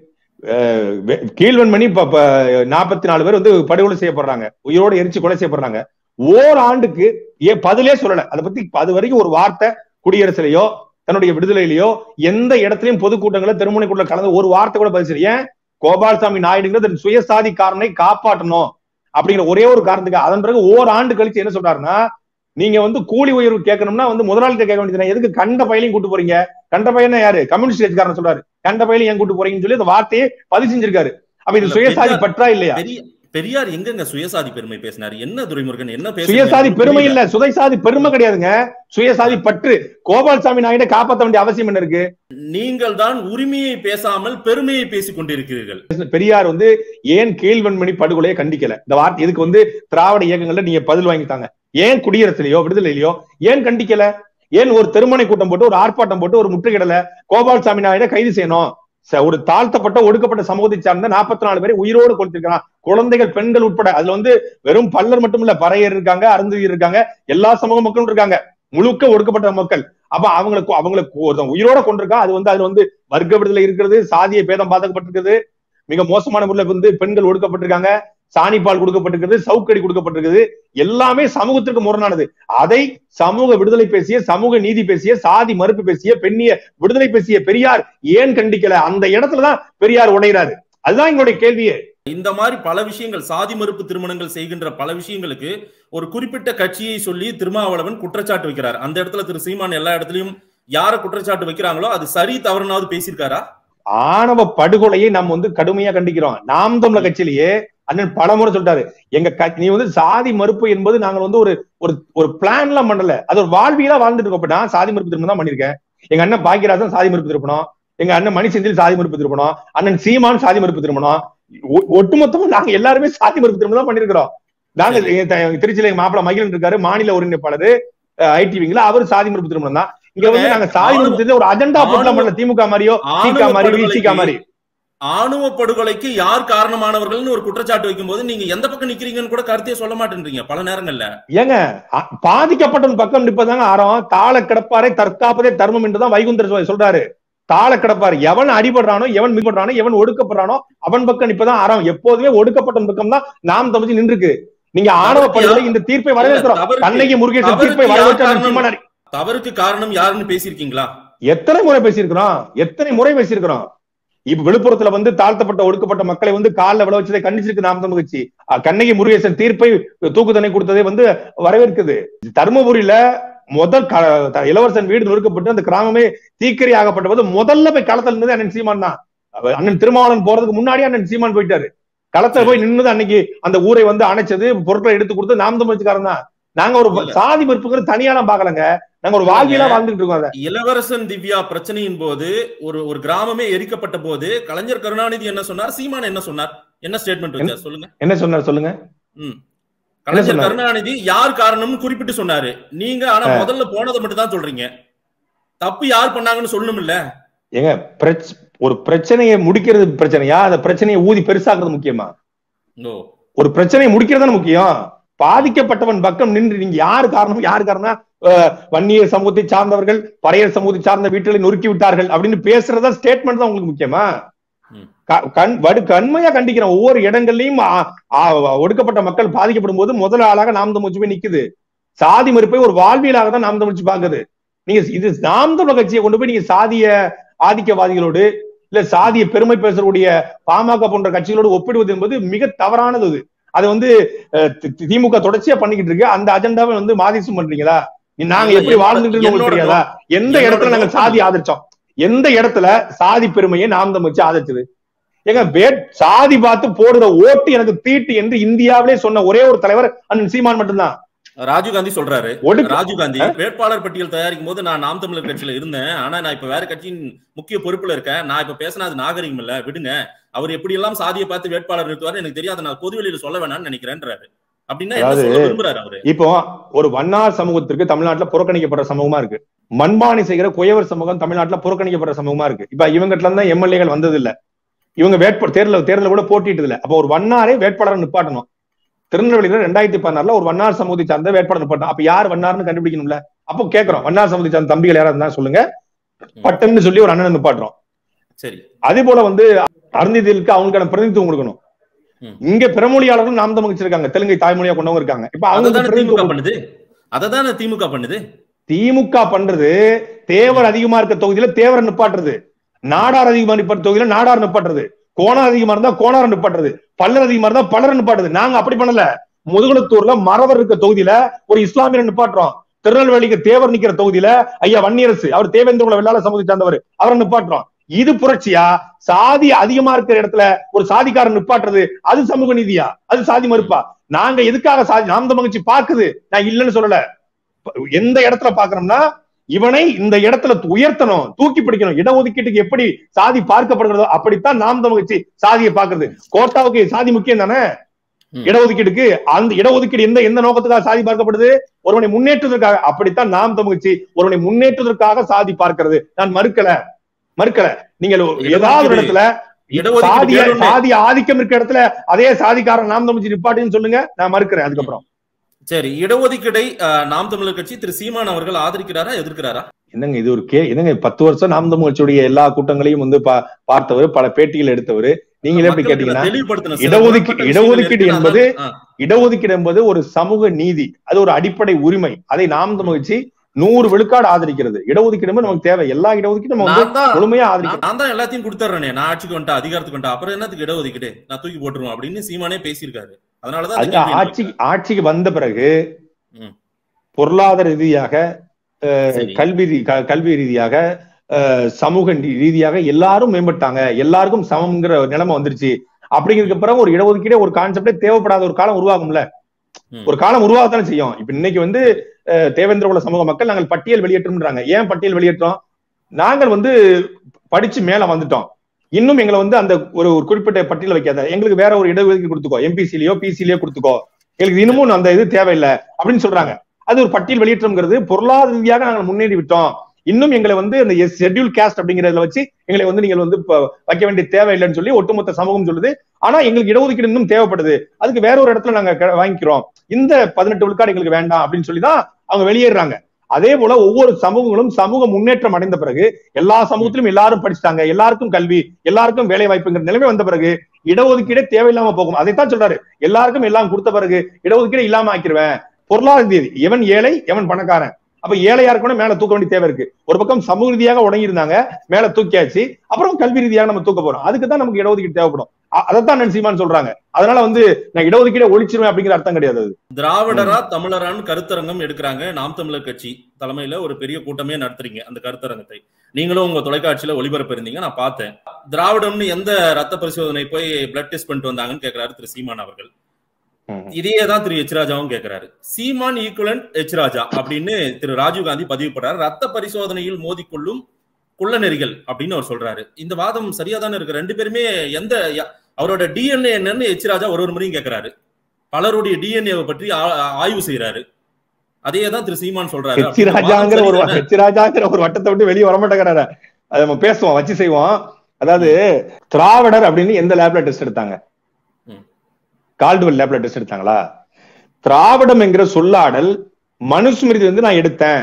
அஹ், வெ- கீழ்வன்மணி இப்ப நாற்பத்தி நாலு பேர் வந்து படுகொலை செய்யப்படுறாங்க உயிரோட எரிச்சு கொலை செய்யப்படுறாங்க ஓராண்டுக்கு ஏன் பதிலே சொல்லல அதை பத்தி அது வரைக்கும் ஒரு வார்த்தை குடியரசுலயோ தன்னுடைய விடுதலையிலயோ எந்த இடத்துலயும் பொதுக்கூட்டங்கள திருமுனை கூட்டல கலந்து ஒரு வார்த்தை கூட பதில் செய்யல. ஏன் கோபால்சாமி நாயுடுங்கிறது சுயசாதிக்காரனை காப்பாற்றணும் அப்படிங்கிற ஒரே ஒரு காரணத்துக்கு அதன் பிறகு ஓராண்டு கழிச்சு என்ன சொல்றாருன்னா நீங்க வந்து கூலி உயர்வு கேட்கணும்னா வந்து முதலாளிகிட்ட கேட்க வேண்டியது எதுக்கு கண்ட பயிலையும் கூட்டு போறீங்க கண்ட பையனா யாரு கம்யூனிஸ்ட் கட்சிக்காரன் சொல்றாரு கண்ட பயிலையும் ஏன் கூட்டு போறீங்கன்னு சொல்லி அந்த வார்த்தையை பதிவு செஞ்சிருக்காரு அப்ப இது இல்ல, சுயசாதி பெரியார் பற்றா இல்லையா பெரிய பெரியார் எங்கங்க சுயசாதி பெருமை பேசினாரு என்ன துரைமுருகன் என்ன சுயசாதி பேசுறீங்க? பெருமை இல்ல சுயசாதி பெருமை கிடையாதுங்க சுயசாதி பற்று கோபால்சாமி நாயுட காப்பாற்ற வேண்டிய அவசியம் என்ன இருக்கு நீங்கள் தான் உரிமையை பேசாமல் பெருமையை பேசிக் கொண்டிருக்கிறீர்கள் பெரியார் வந்து ஏன் கீழ்வன்மணி படுகொலையை கண்டிக்கல இந்த வார்த்தை இதுக்கு வந்து திராவிட இயக்கங்கள்ல நீங்க பதில் வாங்கித்தாங்க ஏன் குடியரசுலயோ விடுதலையிலயோ ஏன் கண்டிக்கல ஏன் ஒரு திருமணை கூட்டம் போட்டு ஒரு ஆர்ப்பாட்டம் போட்டு ஒரு முற்றுகிடல கோபால்சாமி நாயுட கைது செய்யணும் ச- ஒரு தாழ்த்தப்பட்ட ஒடுக்கப்பட்ட சமூகத்தை சார்ந்த நாற்பத்தி நாலு பேரை உயிரோடு கொடுத்திருக்கிறான் குழந்தைகள் பெண்கள் உட்பட அதுல வந்து வெறும் பல்லர் மட்டும் இல்ல பறையர் இருக்காங்க அருந்ததியர் இருக்காங்க எல்லா சமூக மக்களும் இருக்காங்க முழுக்க ஒடுக்கப்பட்ட மக்கள் அப்ப அவங்களுக்கு அவங்களுக்கு ஒருத்தன் உயிரோட கொண்டிருக்கான் அது வந்து அதுல வந்து வர்க்க விடுதலை இருக்கிறது சாதிய பேதம் பாதிக்கப்பட்டிருக்கிறது மிக மோசமான முறையில் வந்து பெண்கள் ஒடுக்கப்பட்டிருக்காங்க சாணிப்பால் கொடுக்கப்பட்டிருக்கிறது சவுக்கடி கொடுக்கப்பட்டிருக்கிறது எல்லாமே சமூகத்திற்கு முரணானது அதை சமூக விடுதலை பேசிய சமூக நீதி பேசிய சாதி மறுப்பு பேசிய பெண்ணிய விடுதலை பேசிய பெரியார் ஏன் கண்டிக்கல அந்த இடத்துலதான் பெரியார் உடையிறாரு அதுதான் எங்களுடைய கேள்வியே இந்த மாதிரி பல விஷயங்கள் சாதி மறுப்பு திருமணங்கள் செய்கின்ற பல விஷயங்களுக்கு ஒரு குறிப்பிட்ட கட்சியை சொல்லி திருமாவளவன் குற்றச்சாட்டு வைக்கிறார் அந்த இடத்துல திரு சீமான் எல்லா இடத்துலயும் யார குற்றச்சாட்டு வைக்கிறாங்களோ அது சரி தவறுனாவது பேசியிருக்காரா ஆணவ படுகொலையை நம்ம வந்து கடுமையா கண்டிக்கிறோம் நாம் தமிழர் கட்சியிலேயே அண்ணன் பலமுறை சொல்லிட்டாரு எங்க க- நீ வந்து சாதி மறுப்பு என்பது நாங்கள் வந்து ஒரு ஒரு ஒரு பிளான் எல்லாம் பண்ணல அது ஒரு வாழ்வியலா வாழ்ந்துட்டு இருக்கோம் இப்ப நான் சாதி மறுப்பு திருமணம் தான் பண்ணிருக்கேன் எங்க அண்ணன் பாக்கியராஜன் சாதி மறுப்பு திருப்பணம் எங்க அண்ணன் மணி செந்தில் சாதி மறுப்பு திருப்பணம் அண்ணன் சீமான் சாதி மறுப்பு திருமணம் ஒ- ஒட்டுமொத்தமா நாங்க எல்லாருமே சாதி மறுப்பு திரும்ப தான் பண்ணிருக்கிறோம் நாங்க எ- த- திருச்சியில எங்க மாப்பிள்ள மகிழன் இருக்காரு மாநில ஒருங்கிணைப்பாளர் ஐடி விங்ல அவர் சாதி மறுப்பு திருமணம் தான் இங்க வந்து நாங்க சாதி மறுப்பு திரும்ப ஒரு அஜெண்டா போட்டலாம் பண்ணல திமுக மாதிரியோ திக மாதிரி விசிக மாதிரி ஆணுவ படுகொலைக்கு யார் காரணமானவர்கள்னு ஒரு குற்றச்சாட்டு வைக்கும்போது நீங்க எந்த பக்கம் நிக்கிறீங்கன்னு கூட கருத்தையே சொல்ல மாட்டேன்றீங்க பல நேரங்கள்ல ஏங்க அ- பாதிக்கப்பட்டவன் பக்கம் நிப்பதாங்க ஆரம் தாள கிடப்பாரை தற்காப்பதே தர்மம் என்றுதான் வைகுந்தர் சுவாமி சொல்றாரு தாள கிடப்பாரு எவன் அடிபடுறானோ எவன் மிகப்படுறானோ எவன் ஒடுக்கப்படுறானோ அவன் பக்கம் நிப்பதான் ஆரம் எப்போதுமே ஒடுக்கப்பட்டவன் பக்கம் தான் நாம் தமிழ்ச்சி நின்றுக்கு நீங்க ஆணவ படுகொலை இந்த தீர்ப்பை வரவேற்கிறோம் தவறுக்கு- கண்ணகி முருகேசன் தவறுக்கு தீர்ப்பை யார் வரவேற்ற காரணம்? சீமானார் தவறுக்கு காரணம் யாருன்னு பேசியிருக்கீங்களா எத்தனை முறை பேசியிருக்கிறோம் எத்தனை முறை பேசியிருக்கிறோம் இப்ப விழுப்புரத்துல வந்து தாழ்த்தப்பட்ட ஒடுக்கப்பட்ட மக்களை வந்து காலில் விழ வச்சதை கண்டிச்சிருக்கு நாம் தமிழ் கட்சி அஹ் கண்ணகி முருகேசன் தீர்ப்பை தூக்கு தண்டனை கொடுத்ததை வந்து வரவேற்குது தருமபுரியில முதல் க- த- இளவரசன் வீடு நொறுக்கப்பட்டு அந்த கிராமமே தீக்கரி ஆகப்பட்ட போது முதல்ல போய் களத்துல இருந்தது அண்ணன் சீமான் தான் அவர் அண்ணன் திருமாவளவன் போறதுக்கு முன்னாடி அண்ணன் சீமான் போயிட்டாரு களத்துல போய் நின்னது அன்னைக்கு அந்த ஊரை வந்து அணைச்சது பொருட்களை எடுத்து கொடுத்து நாம் தமிழ்ச்சிக்காரன் தான் நாங்க ஒரு இல்ல. சாதி மறுப்புங்கிறது தனியாலாம் பாக்கலங்க நாங்க ஒரு வாழ்வியலா வாழ்ந்துட்டு இருக்கோம் அதை இளவரசன் திவ்யா பிரச்சனையின் போது ஒரு ஒரு கிராமமே எரிக்கப்பட்ட போது கலைஞர் கருணாநிதி என்ன சொன்னார் சீமான் என்ன சொன்னார் என்ன ஸ்டேட்மெண்ட் வச்சார் சொல்லுங்க என்ன சொன்னார் சொல்லுங்க ம். கலைஞர் சொன்னாரு? கருணாநிதி யார் காரணம்னு குறிப்பிட்டு சொன்னாரு நீங்க ஆனா ஆ. முதல்ல போனதை மட்டும் தான் சொல்றீங்க தப்பு யார் பண்ணாங்கன்னு சொல்லணும் இல்ல ஏங்க பிரச்- ஒரு பிரச்சனையை முடிக்கிறது பிரச்சனையா அந்த பிரச்சனையை ஊதி பெருசாக்குறது முக்கியமா ஓ ஒரு பிரச்சனையை முடிக்கிறது தானே முக்கியம் பாதிக்கப்பட்டவன் பக்கம் நின்று நீங்க யாரு காரணம் யாரு காரணம் அஹ், வன்னியர் சமூகத்தை சார்ந்தவர்கள் பறையர் சமூகத்தை சார்ந்த வீட்டுகளை நொறுக்கி விட்டார்கள் அப்படின்னு பேசுறதா ஸ்டேட்மெண்ட் தான் உங்களுக்கு முக்கியமா ம். க- கண் வடு கண்மையா கண்டிக்கிறோம் ஒவ்வொரு இடங்கள்லயும் ஆ- ஆ- ஒடுக்கப்பட்ட மக்கள் பாதிக்கப்படும் போது முதல் ஆளாக நாம் தமிழ்ச்சி போய் நிக்குது சாதி மறுப்பை ஒரு வாழ்வியலாக தான் நாம் தமிழ்ச்சி பாக்குது நீங்க இது நாம் தமிழ் கட்சியை கொண்டு போய் நீங்க சாதிய ஆதிக்கவாதிகளோடு இல்ல சாதிய பெருமை பேசக்கூடிய பாமக போன்ற கட்சிகளோடு ஒப்பிடுவது என்பது மிக தவறானது அது அது வந்து அஹ், தி- தி- திமுக தொடர்ச்சியா பண்ணிக்கிட்டு இருக்கு அந்த அஜெண்டாவை வந்து மாதிசம் பண்றீங்களா நீ- நாங்க இல்ல, எப்படி என்னோட- வாழ்ந்துட்டு உங்களுக்கு என்னோட தெரியாதா எந்த என்னோட இடத்துல நாங்க நோக்கம் சாதி ஆதரிச்சோம் எந்த இடத்துல சாதி பெருமையை நாம் தமிழ் வச்சு ஆதரிச்சது ஏங்க வேட் சாதி பார்த்து போடுற ஓட்டு எனக்கு தீட்டு என்று இந்தியாவிலே சொன்ன ஒரே ஒரு தலைவர் அண்ணன் சீமான் மட்டும்தான் ராஜீவ்காந்தி சொல்றாரு ஒடுக்க ராஜீவ்காந்தி வேட்பாளர் பட்டியல் தயாரிக்கும் போது நான் நாம் தமிழர் கட்சியில இருந்தேன் ஆனா நான் இப்ப வேற கட்சியின் முக்கிய பொறுப்புல இருக்கேன் நான் இப்ப பேசினா அது நாகரிகம் இல்ல விடுங்க அவர் எப்படி எல்லாம் சாதியை பார்த்து வேட்பாளர் நிறுத்துவாரு எனக்கு தெரியாது நான் பொதுவெளியில சொல்ல வேணாம்னு நினைக்கிறேன்றாரு அப்படின்னா என்ன அதாவது- சொல்ல விரும்புறாரு அவரு இப்போ ஒரு வண்ணார் சமூகத்திற்கு தமிழ்நாட்டுல புறக்கணிக்கப்படுற சமூகமா இருக்கு மண்பானை செய்கிற குயவர் சமூகம் தமிழ்நாட்டுல புறக்கணிக்கப்படுற சமூகமா இருக்கு இப்ப இவங்ககிட்ட தான் எம்எல்ஏகள் வந்தது இல்ல இவங்க வேட்பு தேர்தல் தேர்தல கூட போட்டிட்டு இல்ல அப்ப ஒரு வண்ணாரே வேட்பாளரை நிப்பாட்டணும் திருநெல்வேலியில ரெண்டாயிரத்தி பதினாறுல ஒரு வண்ணார் சமூகத்தை சார்ந்த வேட்பாளர் நிப்பாட்டணும் அப்ப யார் வண்ணார்னு கண்டுபிடிக்கணும்ல அப்போ கேக்குறோம் வண்ணார் சமூகத்தை சார்ந்த தம்பிகள் யாராவது இருந்தா சொல்லுங்க பட்டன்னு சொல்லி ஒரு அண்ணனை நிப்பாட்டுறோம் சரி அதே போல வந்து அருந்திதழுக்கு அவங்களுக்கான பிரதிநிதித்துவம் கொடுக்கணும் ம். இங்க பிறமொழியாளர்கள் நாம் தமிழ் வச்சிருக்காங்க தெலுங்கை தாய்மொழியா கொண்டவங்க இருக்காங்க இப்ப அவங்க அததானே திமுக பிரதிநிதித்துவம் பண்ணுது அததானே திமுக பண்ணுது திமுக பண்றது தேவர் அதிகமா இருக்க தொகுதியில தேவரை நிப்பாட்டுறது நாடார் அதிகமா நிப்பாட்ட தொகுதியில நாடார் நிப்பாட்டுறது கோணார் அதிகமா இருந்தா கோணார் நிப்பாட்டுறது பல்லர் அதிகமா இருந்தா பல்லர் நிப்பாட்டுறது நாங்க அப்படி பண்ணல முதுகுளத்தூர்ல மறவர் இருக்க தொகுதியில ஒரு இஸ்லாமியர் நிப்பாட்டுறோம் திருநெல்வேலிக்கு தேவர் நிக்கிற தொகுதியில ஐயா வன்னியரசு அவர் தேவேந்திர குல வெள்ளாள சமூகத்தை சார்ந்தவர் அவரை நிப்பாட்டுறோம் இது புரட்சியா சாதி அதிகமா இருக்கிற இடத்துல ஒரு சாதிக்காரன் நிப்பாட்டுறது அது சமூக நீதியா அது சாதி மறுப்பா நாங்க எதுக்காக சாதி நாம் மகிழ்ச்சி பாக்குது நான் இல்லைன்னு சொல்லல எந்த இடத்துல பாக்குறோம்னா இவனை இந்த இடத்துல உயர்த்தணும் தூக்கி பிடிக்கணும் இடஒதுக்கீட்டுக்கு எப்படி சாதி பார்க்கப்படுகிறதோ அப்படித்தான் நாம் தமிழ்ச்சி சாதியை பாக்குறது கோட்டாவுக்கு சாதி முக்கியம் தானே ம். இடஒதுக்கீடுக்கு அந்த இடஒதுக்கீடு எந்த எந்த நோக்கத்துக்காக சாதி பார்க்கப்படுது ஒருவனை முன்னேற்றுவதற்காக அப்படித்தான் நாம் தமிழ்ச்சி ஒருவனை முன்னேற்றுவதற்காக சாதி பார்க்கிறது நான் மறுக்கல மறுக்கல நீங்கள் ஏதாவது ஒரு இடத்துல இடஒதுக்கீடு சாதிய வேணும்னு- சாதி ஆதிக்கம் இருக்க இடத்துல அதே சாதிக்காரன் நாம் தமிழ்ச்சி நிப்பாட்டின்னு சொல்லுங்க நான் மறுக்கிறேன் அதுக்கப்புறம் சரி இடஒதுக்கீடை அஹ், நாம் தமிழர் கட்சி திரு சீமான் அவர்கள் ஆதரிக்கிறாரா எதிர்க்கிறாரா என்னங்க இது ஒரு கே என்னங்க பத்து வருஷம் நாம் தமிழ் கட்சியுடைய எல்லா கூட்டங்களையும் வந்து பா- பார்த்தவர் பல பேட்டிகள் எடுத்தவர் நீங்களே எப்படி மக்களுக்கு கேட்டீங்கன்னா நான் தெளிவுபடுத்தின சில இடஒதுக்கீ- முரண்பட்ட இடஒதுக்கீடு விஷயங்கள் என்பது இருக்கு. ஆ, இடஒதுக்கீடு என்பது ஒரு சமூக நீதி அது ஒரு அடிப்படை உரிமை அதை நாம் தமிழ் கட்சி நூறு விழுக்காடு ஆதரிக்கிறது இடஒதுக்கீடு என்பது நமக்கு தேவை எல்லா இடஒதுக்கீடும் நம்ம வந்து நான் தான் முழுமையா ஆதரிக்கணும் நான் தான் எல்லாத்தையும் கொடுத்துறேனே நான் ஆட்சிக்கு வந்துட்டேன் அதிகாரத்துக்கு வந்துட்டேன் அப்புறம் என்னத்துக்கு இடஒதுக்கீடு நான் தூக்கி போட்டுருவோம் அப்படின்னு சீமானே பேசியிருக்காரு அதனாலதான் அந்த அது கேள்வி ஆட்சி எனக்கு. ஆட்சிக்கு வந்த பிறகு ம். பொருளாதார ரீதியாக அஹ், சரி. கல்வி ரீ- க- கல்வி ரீதியாக அஹ், சமூக ரீ- ரீதியாக எல்லாரும் மேம்பட்டாங்க எல்லாருக்கும் சமம்ங்கிற நிலைமை வந்துருச்சு அப்படிங்கிறதுக்கு பிறகு ஒரு இடஒதுக்கீடே ஒரு கான்செப்டே தேவைப்படாத ஒரு காலம் உருவாகும்ல ம். ஒரு காலம் உருவாகத்தானே செய்யும் இப்ப இன்னைக்கு வந்து அஹ், தேவேந்திர குல சமூக மக்கள் நாங்கள் பட்டியல் வெளியேற்றோம்ன்றாங்க ஏன் பட்டியல் வெளியேற்றோம் நாங்கள் வந்து படிச்சு மேல வந்துட்டோம் இன்னும் எங்களை வந்து அந்த ஒரு ஒரு குறிப்பிட்ட பட்டியல வைக்காத எங்களுக்கு வேற ஒரு இடஒதுக்கீடு கொடுத்துக்கோ எம்பிசிலயோ பிசிலயோ கொடுத்துக்கோ எங்களுக்கு இன்னமும் அந்த இது தேவையில்லை அப்படின்னு சொல்றாங்க அது ஒரு பட்டியல் வெளியேற்றம்ங்கிறது பொருளாதார ரீதியாக நாங்கள் முன்னேறி விட்டோம் இன்னும் எங்களை வந்து அந்த ஷெட்யூல் காஸ்ட் அப்படிங்கறதுல வச்சு எங்களை வந்து நீங்கள் வந்து இப்ப வைக்க வேண்டிய தேவையில்லைன்னு சொல்லி ஒட்டுமொத்த சமூகம் சொல்லுது ஆனா எங்களுக்கு இடஒதுக்கீடு இன்னும் தேவைப்படுது அதுக்கு வேற ஒரு இடத்துல நாங்க க- வாங்கிக்கிறோம் இந்த பதினெட்டு விழுக்காடு எங்களுக்கு வேண்டாம் அப்படின்னு சொல்லி தான் அவங்க வெளியேறாங்க அதே போல ஒவ்வொரு சமூகங்களும் சமூக முன்னேற்றம் அடைந்த பிறகு எல்லா சமூகத்திலும் எல்லாரும் படிச்சிட்டாங்க எல்லாருக்கும் கல்வி எல்லாருக்கும் வேலை வாய்ப்புங்கிற நிலைமை வந்த பிறகு இடஒதுக்கீடே தேவையில்லாம போகும் அதைத்தான் சொல்றாரு எல்லாருக்கும் எல்லாம் கொடுத்த பிறகு இடஒதுக்கீடு இல்லாம ஆக்கிருவேன் பொருளாதார ரீதி எவன் ஏழை எவன் பணக்காரன் அப்ப ஏழையா இருக்கணும் மேல தூக்க வேண்டிய தேவை இருக்கு ஒரு பக்கம் சமூக ரீதியாக உடங்கி இருந்தாங்க மேல தூக்கியாச்சு அப்புறம் கல்வி ரீதியாக நம்ம தூக்க போறோம் அதுக்கு தான் நமக்கு இடஒதுக்கீடு தேவைப்படும் அ- அதைத்தான் நன்சிமான் சொல்றாங்க அதனால வந்து நான் இடஒதுக்கீடை ஒழிச்சிருவேன் அப்படிங்கிற அர்த்தம் கிடையாது அது திராவிடரா தமிழரான்னு கருத்தரங்கம் எடுக்கிறாங்க நாம் தமிழர் கட்சி தலைமையில ஒரு பெரிய கூட்டமே நடத்துறீங்க அந்த கருத்தரங்கத்தை நீங்களும் உங்க தொலைக்காட்சியில ஒளிபரப்பு இருந்தீங்க நான் பார்த்தேன் திராவிடம்னு எந்த ரத்த பரிசோதனை போய் பிளட் டெஸ்ட் பண்ணிட்டு வந்தாங்கன்னு கேக்குறாரு திரு சீமான் அவர்கள் ம். இதையே தான் திரு எச் ராஜாவும் கேக்குறாரு சீமான் ஈக்குவலன்ட் எச் ராஜா அப்படின்னு திரு ராஜீவ் காந்தி பதிவு பண்றாரு ரத்த பரிசோதனையில் மோதிக்கொள்ளும் குள்ளநெறிகள் அப்படின்னு அவர் சொல்றாரு இந்த வாதம் சரியா தானே இருக்கு ரெண்டு பேருமே எந்த ய- அவரோட டிஎன்ஏ என்னன்னு எச் ராஜா ஒரு ஒரு முறையும் கேக்குறாரு பலருடைய டிஎன்ஏவை பற்றி ஆ- ஆய்வு செய்யறாரு அதையே தான் திரு சீமான் சொல்றாரு ஹெச் ராஜாங்கிற ஒரு ஹெச் ராஜாங்கிற ஒரு வட்டத்தை விட்டு வெளியே வரமாட்டேங்கிறாரு அதை நம்ம பேசுவோம் வச்சு செய்வோம் அதாவது திராவிடர் அப்படின்னு எந்த லேப்ல டெஸ்ட் எடுத்தாங்க ம். கால்டுவெல் லேப்ல டெஸ்ட் எடுத்தாங்களா திராவிடம் என்கிற சொல்லாடல் மனுஸ்மிருதி வந்து நான் எடுத்தேன்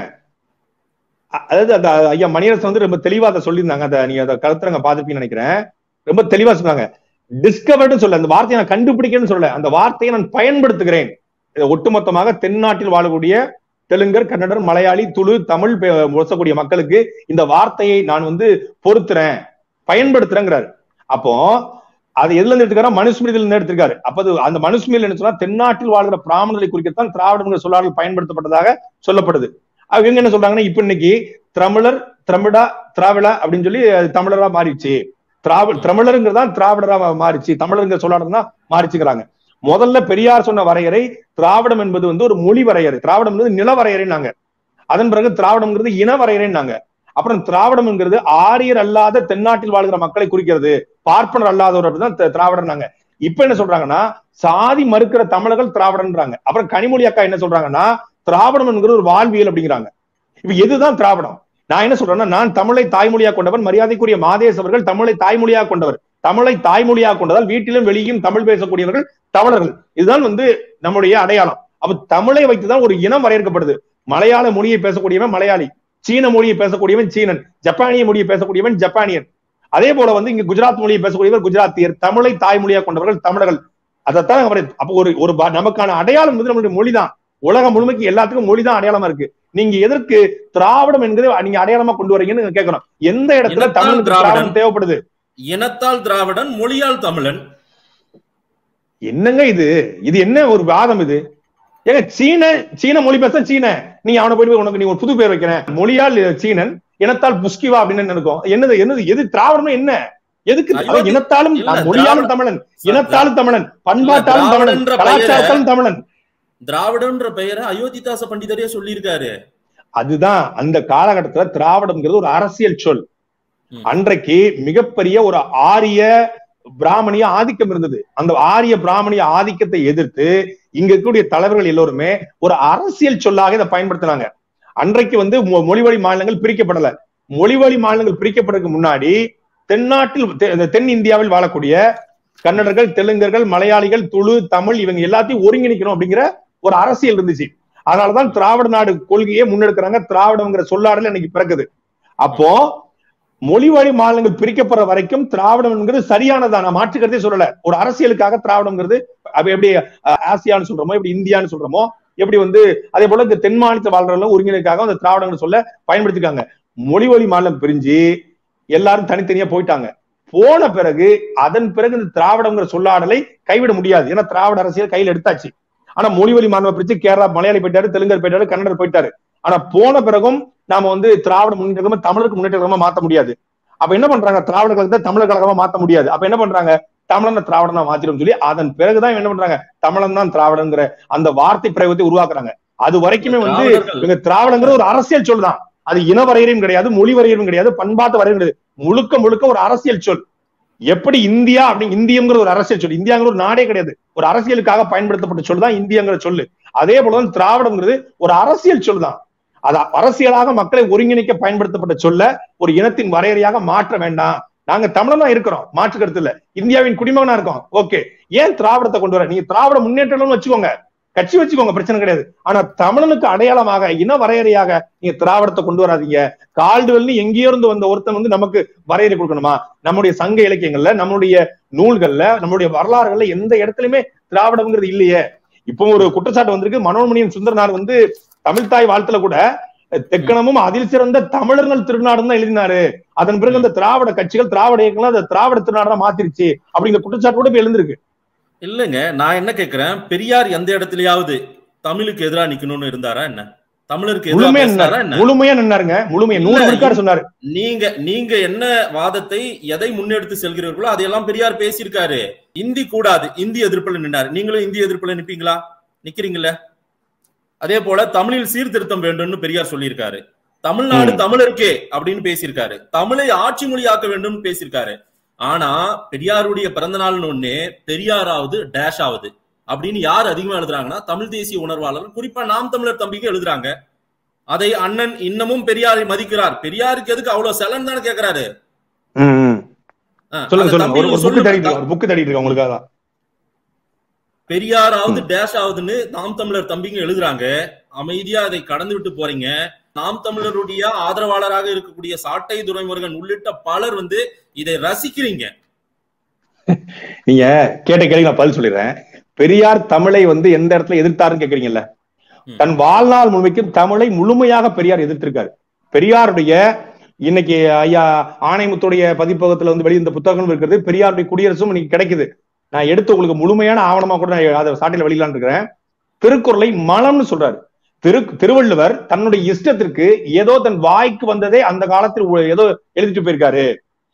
அ- அதாவது அந்த ஐயா மணியரசன் வந்து ரொம்ப தெளிவா அதை சொல்லியிருந்தாங்க அதை நீங்க அதை கருத்துறங்க பாத்துப்பீங்கன்னு நினைக்கிறேன் ரொம்ப தெளிவா சொன்னாங்க டிஸ்கவர்டு சொல்ல அந்த வார்த்தையை நான் கண்டுபிடிக்கணும்னு சொல்ல அந்த வார்த்தையை நான் பயன்படுத்துகிறேன் இதை ஒட்டுமொத்தமாக தென்னாட்டில் வாழக்கூடிய தெலுங்கர் கன்னடர் மலையாளி துளு தமிழ் பே- பேசக்கூடிய மக்களுக்கு இந்த வார்த்தையை நான் வந்து பொருத்துறேன் பயன்படுத்துறேங்கிறாரு அப்போ அது எதுல இருந்து எடுத்துக்காரா மனுஸ்மிருதியில இருந்து எடுத்திருக்காரு அப்ப அது அந்த மனுஸ்மிருதியில் என்ன சொன்னா தென்னாட்டில் வாழ்கிற பிராமணர்களை குறிக்கத்தான் திராவிடங்கிற சொல்லாடல் பயன்படுத்தப்பட்டதாக சொல்லப்படுது அவங்க இவங்க என்ன சொல்றாங்கன்னா இப்ப இன்னைக்கு தமிழர் திரமிடா திராவிடா அப்படின்னு சொல்லி அது தமிழரா மாறிடுச்சு திராவிட தமிழருங்கிறதா திராவிடரா மாறிச்சு தமிழருங்கிற சொல்லாடல் தான் மாறிச்சுக்கிறாங்க முதல்ல பெரியார் சொன்ன வரையறை திராவிடம் என்பது வந்து ஒரு மொழி வரையறை திராவிடம் என்பது நில வரையறைனாங்க அதன் பிறகு திராவிடம்ங்கிறது இன வரையறைனாங்க அப்புறம் திராவிடம்ங்கிறது ஆரியர் அல்லாத தென்னாட்டில் வாழ்கிற மக்களை குறிக்கிறது பார்ப்பனர் அல்லாதவர் அப்படிதான் தி- திராவிடர்னாங்க இப்ப என்ன சொல்றாங்கன்னா சாதி மறுக்கிற தமிழர்கள் திராவிடன்றாங்க அப்புறம் கனிமொழி அக்கா என்ன சொல்றாங்கன்னா திராவிடம் என்கிற ஒரு வாழ்வியல் அப்படிங்கிறாங்க இப்ப எதுதான் திராவிடம் நான் என்ன சொல்றேன்னா நான் தமிழை தாய்மொழியா கொண்டவன் மரியாதைக்குரிய மாதேஸ் அவர்கள் தமிழை தாய்மொழியா கொண்டவர் தமிழை தாய்மொழியா கொண்டதால் வீட்டிலும் வெளியும் தமிழ் பேசக்கூடியவர்கள் தமிழர்கள் இதுதான் வந்து நம்முடைய அடையாளம் அப்ப தமிழை வைத்துதான் ஒரு இனம் வரையறுக்கப்படுது மலையாள மொழியை பேசக்கூடியவன் மலையாளி சீன மொழியை பேசக்கூடியவன் சீனன் ஜப்பானிய மொழியை பேசக்கூடியவன் ஜப்பானியன் அதே போல வந்து இங்க குஜராத் மொழியை பேசக்கூடியவர் குஜராத்தியர் தமிழை தாய்மொழியா கொண்டவர்கள் தமிழர்கள் அதைத்தான் நாங்க வரையறுத்து- அப்போ ஒரு ஒரு ப- நமக்கான அடையாளம் வந்து நம்மளுடைய மொழிதான் உலகம் முழுமைக்கு எல்லாத்துக்கும் மொழிதான் அடையாளமா இருக்கு நீங்க எதற்கு திராவிடம் என்கிறது நீங்க அடையாளமா கொண்டு வரீங்கன்னு கேட்கறோம் எந்த இடத்துல இனத்தால் தமிழுக்கு திராவிடன். திராவிடம் தேவைப்படுது இனத்தால் திராவிடன் மொழியால் தமிழன் என்னங்க இது இது என்ன ஒரு வாதம் இது ஏங்க சீன சீன மொழி பேச சீன நீ அவனை போய் உனக்கு நீ ஒரு புது பேர் வைக்கிறேன் மொழியால் சீனன் இனத்தால் புஸ்கிவா அப்படின்னு இருக்கும் என்னது என்னது எது திராவிடம்னா என்ன எதுக்கு ஐயோ, அவன் இனத்தாலும் இல்ல, மொழியாலும் திராவிட- தமிழன் இனத்தாலும் தமிழன் பண்பாட்டாலும் இல்ல, தமிழன் திராவிடன்ற பெயரை- கலாச்சாரத்தாலும் தமிழன் திராவிடன்ற பெயரை அயோத்திதாச பண்டிதரே சொல்லியிருக்காரு அதுதான் அந்த காலகட்டத்துல திராவிடம்ங்கிறது ஒரு அரசியல் சொல் ம். அன்றைக்கு மிகப்பெரிய ஒரு ஆரிய பிராமணிய ஆதிக்கம் இருந்தது அந்த ஆரிய பிராமணிய ஆதிக்கத்தை எதிர்த்து இங்க இருக்கக்கூடிய தலைவர்கள் எல்லோருமே ஒரு அரசியல் சொல்லாக இதை பயன்படுத்தினாங்க அன்றைக்கு வந்து மொ- மொழிவழி மாநிலங்கள் பிரிக்கப்படல மொழிவழி மாநிலங்கள் பிரிக்கப்படுறதுக்கு முன்னாடி தென்னாட்டில் தெ- இந்த தென் இந்தியாவில் வாழக்கூடிய கன்னடர்கள் தெலுங்கர்கள் மலையாளிகள் துளு தமிழ் இவங்க எல்லாத்தையும் ஒருங்கிணைக்கணும் அப்படிங்கிற ஒரு அரசியல் இருந்துச்சு அதனாலதான் திராவிட நாடு கொள்கையை முன்னெடுக்கிறாங்க திராவிடம்ங்கிற சொல்லாடல் இன்னைக்கு பிறக்குது அப்போ மொழி வழி மாநிலங்கள் பிரிக்கப்படுற வரைக்கும் திராவிடம்ங்கிறது சரியானதான் நான் மாற்றுக்கிறதே சொல்லல ஒரு அரசியலுக்காக திராவிடம்ங்கிறது அப்ப எப்படி அஹ், ஆசியான்னு சொல்றோமோ எப்படி இந்தியான்னு சொல்றோமோ எப்படி வந்து அதே போல இந்த தென் மாநிலத்தில் வாழ்றவங்க ஒருங்கிணைக்காக அந்த திராவிடங்கள் சொல்ல பயன்படுத்திக்காங்க மொழி வழி மாநிலம் பிரிஞ்சு எல்லாரும் தனித்தனியா போயிட்டாங்க போன பிறகு அதன் பிறகு இந்த திராவிடம்ங்கிற சொல்லாடலை கைவிட முடியாது ஏன்னா திராவிட அரசியல் கையில் எடுத்தாச்சு ஆனா மொழி வழி மாநிலம் பிரிச்சு கேரளா மலையாளி போயிட்டாரு தெலுங்கர் போயிட்டாரு கன்னடர் போயிட்டாரு ஆனா போன பிறகும் நாம வந்து திராவிட முன்னேற்ற கழகமா தமிழருக்கு முன்னேற்ற கழகமா மாத்த முடியாது அப்ப என்ன பண்றாங்க திராவிட கழகத்தை தமிழர் கழகமா மாத்த முடியாது அப்ப என்ன பண்றாங்க தமிழன் திராவிடனா மாத்திரும் சொல்லி அதன் பிறகுதான் என்ன பண்றாங்க தமிழன் தான் திராவிடங்கிற அந்த வார்த்தை பிரயோகத்தை உருவாக்குறாங்க அது வரைக்குமே வந்து திராவிடர்கள் இவங்க திராவிடங்கிற ஒரு அரசியல் சொல் தான் அது இன வரையறையும் கிடையாது மொழி வரையறையும் கிடையாது பண்பாட்டு வரையும் கிடையாது முழுக்க முழுக்க ஒரு அரசியல் சொல் எப்படி இந்தியா அப்படி இந்தியங்கிற ஒரு அரசியல் சொல்லு இந்தியாங்கிற ஒரு நாடே கிடையாது ஒரு அரசியலுக்காக பயன்படுத்தப்பட்ட சொல்லு தான் இந்தியங்கிற சொல்லு அதே போலதான் திராவிடம்ங்கிறது ஒரு அரசியல் சொல்லு தான் அது அரசியலாக மக்களை ஒருங்கிணைக்க பயன்படுத்தப்பட்ட சொல்ல ஒரு இனத்தின் வரையறையாக மாற்ற வேண்டாம் நாங்க தமிழனா இருக்கிறோம் மாற்று கருத்து இல்ல இந்தியாவின் குடிமகனா இருக்கோம் ஓகே ஏன் திராவிடத்தை கொண்டு வர நீங்க திராவிட முன்னேற்றம்னு வச்சுக்கோங்க கட்சி வச்சுக்கோங்க பிரச்சனை கிடையாது ஆனா தமிழனுக்கு அடையாளமாக இன வரையறையாக நீங்க திராவிடத்தை கொண்டு வராதீங்க கால்டுவெல்னு எங்கேயோ இருந்து வந்த ஒருத்தன் வந்து நமக்கு வரையறை கொடுக்கணுமா நம்முடைய சங்க இலக்கியங்கள்ல நம்மளுடைய நூல்கள்ல நம்மளுடைய வரலாறுகள்ல எந்த இடத்துலயுமே திராவிடம்ங்கிறது இல்லையே இப்போ ஒரு குற்றச்சாட்டு வந்திருக்கு மனோன்மணியன் சுந்தரனார் வந்து தமிழ்தாய் வாழ்த்துல கூட தெக்கணமும் அதில் சிறந்த தமிழர்கள் திருநாடுன்னு தான் எழுதினாரு அதன் பிறகு அந்த திராவிட கட்சிகள் திராவிட இயக்கங்கள் அந்த திராவிட திருநாடு மாத்திருச்சு அப்படிங்கிற குற்றச்சாட்டு கூட இப்ப எழுந்திருக்கு இல்லைங்க நான் என்ன கேக்குறேன் பெரியார் எந்த இடத்துலயாவது தமிழுக்கு எதிரா நிக்கணும்னு இருந்தாரா என்ன தமிழருக்கு எதிரா முழுமையா பேசினாரா நின்னாரு என்ன முழுமையா நின்னாருங்க முழுமையா நூறு இல்ல, விழுக்காடு சொன்னாரு நீங்க நீங்க என்ன வாதத்தை எதை முன்னெடுத்து செல்கிறீர்களோ அதையெல்லாம் பெரியார் பேசியிருக்காரு இந்தி கூடாது இந்தி எதிர்ப்புல நின்னாரு நீங்களும் இந்தி எதிர்ப்புல நிப்பீங்களா நிக்கிறீங்கல்ல அதே போல தமிழில் சீர்திருத்தம் வேண்டும்னு பெரியார் சொல்லியிருக்காரு தமிழ்நாடு ம். தமிழருக்கே அப்படின்னு பேசியிருக்காரு தமிழை ஆட்சி மொழியாக்க வேண்டும்னு பேசியிருக்காரு ஆனா பெரியாருடைய பிறந்த நாள்னு ஒண்ணு பெரியாராவது டேஷ் ஆகுது அப்படின்னு யார் அதிகமா எழுதுறாங்கன்னா தமிழ் தேசிய உணர்வாளர் குறிப்பா நாம் தமிழர் தம்பிக்கு எழுதுறாங்க அதை அண்ணன் இன்னமும் பெரியாரை மதிக்கிறார் பெரியாருக்கு எதுக்கு அவ்வளவு செலன் தானே கேக்குறாரு ம், ம். ஆ, சொல்லுங்க அதை சொல்லுங்க ஒரு தமிழ்ல புக்கு சொல்லுங்க. தேடிட்டு இருக்கேன், ஒரு புக்கு தேடிட்டு இருக்கேன் உங்களுக்காக தான் பெரியாராவது டேஷ் ஆகுதுன்னு நாம் தமிழர் தம்பிங்க எழுதுறாங்க அமைதியா அதை கடந்து விட்டு போறீங்க நாம் தமிழருடைய ஆதரவாளராக இருக்கக்கூடிய சாட்டை துரைமுருகன் உள்ளிட்ட பலர் வந்து இதை ரசிக்கிறீங்க நீங்க கேட்ட கேள்வி நான் பதில் சொல்லிடுறேன் பெரியார் தமிழை வந்து எந்த இடத்துல எதிர்த்தாருன்னு கேக்குறீங்கல்ல ம். தன் வாழ்நாள் முழுமைக்கும் தமிழை முழுமையாக பெரியார் எதிர்த்திருக்காரு பெரியாருடைய இன்னைக்கு ஐயா ஆணைமுத்துடைய பதிப்பகத்துல வந்து வெளியிருந்த புத்தகங்கள் இருக்கிறது பெரியாருடைய குடியரசும் இன்னைக்கு கிடைக்குது நான் எடுத்து உங்களுக்கு முழுமையான ஆவணமா கூட நான் அதை சாட்டில வெளியிலான்னு இருக்கிறேன் திருக்குறளை மலம்னு சொல்றாரு திரு திருவள்ளுவர் தன்னுடைய இஷ்டத்திற்கு ஏதோ தன் வாய்க்கு வந்ததே அந்த காலத்தில் உ- ஏதோ எழுதிட்டு போயிருக்காரு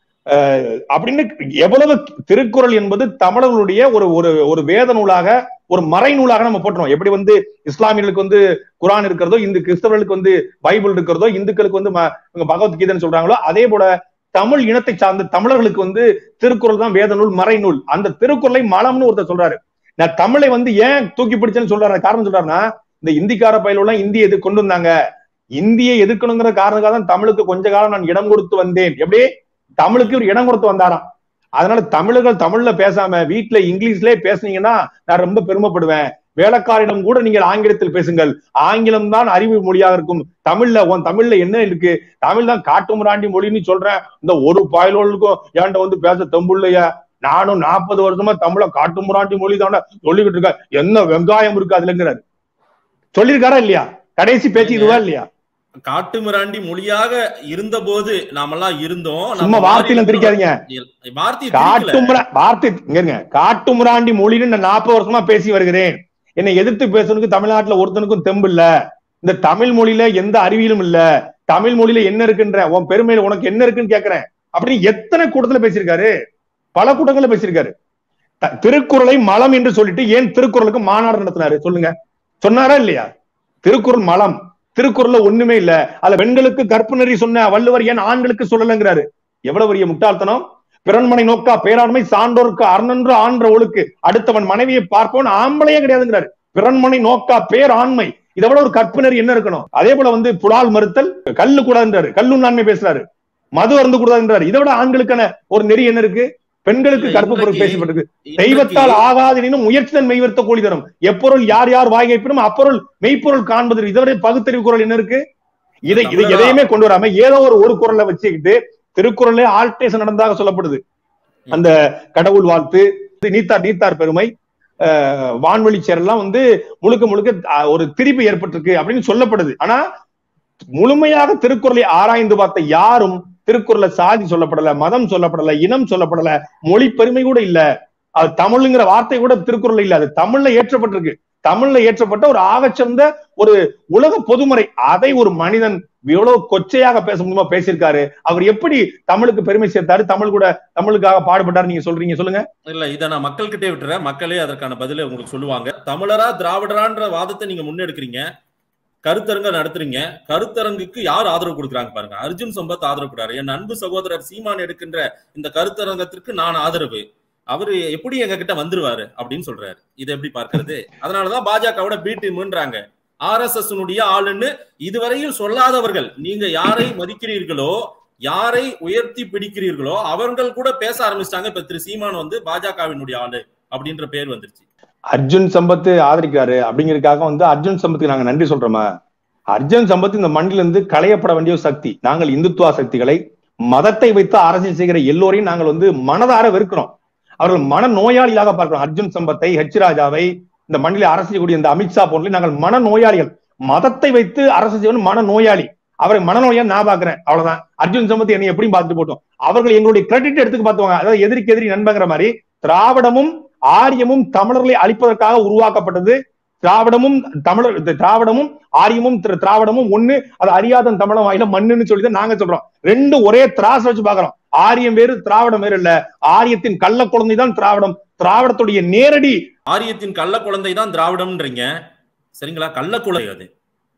அஹ் அப்படின்னு எவ்வளவு திருக்குறள் என்பது தமிழர்களுடைய ஒரு ஒரு ஒரு வேத நூலாக ஒரு மறை நூலாக நம்ம போட்டுறோம் எப்படி வந்து இஸ்லாமியர்களுக்கு வந்து குரான் இருக்கிறதோ இந்த கிறிஸ்தவர்களுக்கு வந்து பைபிள் இருக்கிறதோ இந்துக்களுக்கு வந்து ம- இவங்க பகவத்கீதைன்னு சொல்றாங்களோ அதே போல தமிழ் இனத்தை சார்ந்த தமிழர்களுக்கு வந்து திருக்குறள் தான் வேத நூல் மறை நூல் அந்த திருக்குறளை மலம்னு ஒருத்தர் சொல்றாரு நான் தமிழை வந்து ஏன் தூக்கி பிடிச்சேன்னு சொல்றாரு காரணம் சொல்றாருன்னா இந்த இந்திக்கார பயிலெல்லாம் இந்திய எது கொண்டு வந்தாங்க இந்தியை எதிர்க்கணுங்கிற காரணத்துக்காக தான் தமிழுக்கு கொஞ்ச காலம் நான் இடம் கொடுத்து வந்தேன் எப்படி தமிழுக்கு ஒரு இடம் கொடுத்து வந்தாராம் அதனால தமிழர்கள் தமிழ்ல பேசாம வீட்டுல இங்கிலீஷ்லயே பேசுனீங்கன்னா நான் ரொம்ப பெருமைப்படுவேன் வேலைக்காரிடம் கூட நீங்கள் ஆங்கிலத்தில் பேசுங்கள் ஆங்கிலம் தான் அறிவு மொழியாக இருக்கும் தமிழ்ல உன் தமிழ்ல என்ன இருக்கு தமிழ் தான் காட்டுமிராண்டி மொழின்னு சொல்றேன் இந்த ஒரு பாயலோளுக்கும் ஏன்ட்ட வந்து பேச தெம்புள்ளையா நானும் நாற்பது வருஷமா தமிழ காட்டுமிராண்டி மொழி தானே சொல்லிக்கிட்டு இருக்கேன் என்ன வெங்காயம் இருக்கு அதுலங்கிறாரு சொல்லியிருக்காரா இல்லையா கடைசி பேச்சு இதுவா இல்லையா காட்டு மிராண்டி மொழியாக இருந்த போது நாமெல்லாம் இருந்தோம் நம்ம சும்மா வார்த்தையில திரிக்காதீங்க வார்த்தையை காட்டு திரிக்கல. முரா வார்த்தை இங்க இருங்க காட்டு முராண்டி மொழின்னு நான் நாற்பது வருஷமா பேசி வருகிறேன் என்னை எதிர்த்து பேசுறதுக்கு தமிழ்நாட்டுல ஒருத்தனுக்கும் தெம்பு இல்ல இந்த தமிழ் மொழியில எந்த அறிவியலும் இல்ல தமிழ் மொழியில என்ன இருக்குன்ற உன் பெருமையில உனக்கு என்ன இருக்குன்னு கேக்குறேன் அப்படின்னு எத்தனை கூட்டத்துல பேசியிருக்காரு பல கூட்டங்கள்ல பேசியிருக்காரு த- திருக்குறளை மலம் என்று சொல்லிட்டு ஏன் திருக்குறளுக்கு மாநாடு நடத்தினாரு சொல்லுங்க சொன்னாரா இல்லையா திருக்குறள் மலம் திருக்குறள்ல ஒண்ணுமே இல்ல அதுல பெண்களுக்கு கற்பு நெறி சொன்ன வள்ளுவர் ஏன் ஆண்களுக்கு சொல்லலங்கிறாரு எவ்வளவு பெரிய முட்டாள்தனம் பிறன்மனை நோக்கா பேராண்மை சான்றோருக்கு அறநன்று ஆன்ற ஒழுக்கு அடுத்தவன் மனைவியை பார்ப்பவன் ஆம்பளையே கிடையாதுங்கிறாரு பிறன்மனை நோக்கா பேராண்மை இதை விட ஒரு கற்பு நெறி என்ன இருக்கணும் அதே போல வந்து புலால் மறுத்தல் கல்லு கூடாதுன்றாரு கல்லுண்ணாண்மை பேசுறாரு மது அருந்து கூடாதுன்றாரு இதை விட ஆண்களுக்கான ஒரு நெறி என்ன இருக்கு பெண்களுக்கு இல்ல, கற்பு பொருள் இன்றைக்கு- பேசப்பட்டிருக்கு இன்றைக்கு தெய்வத்தால் ஆகாதெனினும் முயற்சிதன் மெய்வர்த்த கோழி தரும் எப்பொருள் யார் யார் வாய் வைப்பினும் அப்பொருள் மெய்ப்பொருள் காண்பது இதுவரை பகுத்தறிவு குரல் என்ன இருக்கு இதை இதை தமிழரா? எதையுமே கொண்டு வராம ஏதோ ஒரு ஒரு குரலை வச்சுக்கிட்டு திருக்குறளே ஆல்டேஷன் நடந்ததாக சொல்லப்படுது அந்த கடவுள் வாழ்த்து இது நீத்தார் நீத்தார் பெருமை அஹ், வான்வழி சேரெல்லாம் வந்து முழுக்க முழுக்க அஹ், ஒரு திரிப்பு ஏற்பட்டிருக்கு அப்படின்னு சொல்லப்படுது ஆனா முழுமையாக திருக்குறளை ஆராய்ந்து பார்த்த யாரும் திருக்குறள்ல சாதி சொல்லப்படல மதம் சொல்லப்படல இனம் சொல்லப்படல மொழி பெருமை கூட இல்ல அது தமிழ்ங்கிற வார்த்தை கூட திருக்குறள் இல்ல அது தமிழ்ல ஏற்றப்பட்டிருக்கு தமிழ்ல ஏற்றப்பட்ட ஒரு ஆகச்சிறந்த ஒரு உலக பொதுமுறை அதை ஒரு மனிதன் எவ்வளவு கொச்சையாக பேச முடியுமா பேசியிருக்காரு அவர் எப்படி தமிழுக்கு பெருமை சேர்த்தாரு தமிழ் கூட தமிழுக்காக பாடுபட்டாரு நீங்க சொல்றீங்க சொல்லுங்க இல்ல இத நான் மக்கள்கிட்டே விட்டுறேன் மக்களே அதற்கான பதிலை உங்களுக்கு சொல்லுவாங்க தமிழரா திராவிடரான்ற வாதத்தை நீங்க முன்னெடுக்கிறீங்க கருத்தரங்க நடத்துறீங்க கருத்தரங்குக்கு யார் ஆதரவு கொடுக்குறாங்க பாருங்க அர்ஜுன் சம்பத் ஆதரவு கொடுறாரு என் அன்பு சகோதரர் சீமான் எடுக்கின்ற இந்த கருத்தரங்கத்திற்கு நான் ஆதரவு அவரு எப்படி எங்க கிட்ட வந்துருவாரு அப்படின்னு சொல்றாரு இதை எப்படி பார்க்கிறது அதனாலதான் பாஜகவோட பி டீம்ன்றாங்க ஆர் எஸ் எஸ் ஆளுன்னு இதுவரையில் சொல்லாதவர்கள் நீங்க யாரை மதிக்கிறீர்களோ யாரை உயர்த்தி பிடிக்கிறீர்களோ அவர்கள் கூட பேச ஆரம்பிச்சிட்டாங்க இப்ப திரு சீமான் வந்து பாஜகவினுடைய ஆளு அப்படின்ற பேர் வந்துருச்சு அர்ஜுன் சம்பத் ஆதரிக்கிறாரு அப்படிங்கறதுக்காக வந்து அர்ஜுன் சம்பத்துக்கு நாங்க நன்றி சொல்றோமா அர்ஜுன் சம்பத் இந்த மண்ணில இருந்து களையப்பட வேண்டிய ஒரு சக்தி நாங்கள் இந்துத்துவா சக்திகளை மதத்தை வைத்து அரசியல் செய்கிற எல்லோரையும் நாங்கள் வந்து மனதார வெறுக்கிறோம் அவர்கள் மன நோயாளியாக பார்க்கிறோம் அர்ஜுன் சம்பத்தை ஹெச் ராஜாவை இந்த மண்ணில் அரசு செய்யக்கூடிய இந்த அமித்ஷா போன்ற நாங்கள் மன நோயாளிகள் மதத்தை வைத்து அரசு செய்வது மன நோயாளி அவரை மனநோயா நான் பாக்குறேன் அவ்வளவுதான் அர்ஜுன் சம்பத் என்னை எப்படியும் பார்த்துட்டு போட்டோம் அவர்கள் எங்களுடைய கிரெடிட் எடுத்துக்க பார்த்துவாங்க அதாவது எதிரிக்கு எதிரி நண்பங்கிற மாதிரி திராவிடமும் ஆரியமும் தமிழர்களை அழிப்பதற்காக உருவாக்கப்பட்டது திராவிடமும் தமிழர் திராவிடமும் ஆரியமும் திர- திராவிடமும் ஒண்ணு அது அறியாத தமிழம் வாயில மண்ணுன்னு சொல்லி தான் நாங்க சொல்றோம் ரெண்டு ஒரே திராஸ் வச்சு பாக்குறோம் ஆரியம் வேறு திராவிடம் வேறு இல்ல ஆரியத்தின் கள்ள குழந்தை தான் திராவிடம் திராவிடத்துடைய நேரடி ஆரியத்தின் கள்ள குழந்தை தான் திராவிடம்ன்றீங்க சரிங்களா கள்ள குழந்தை அது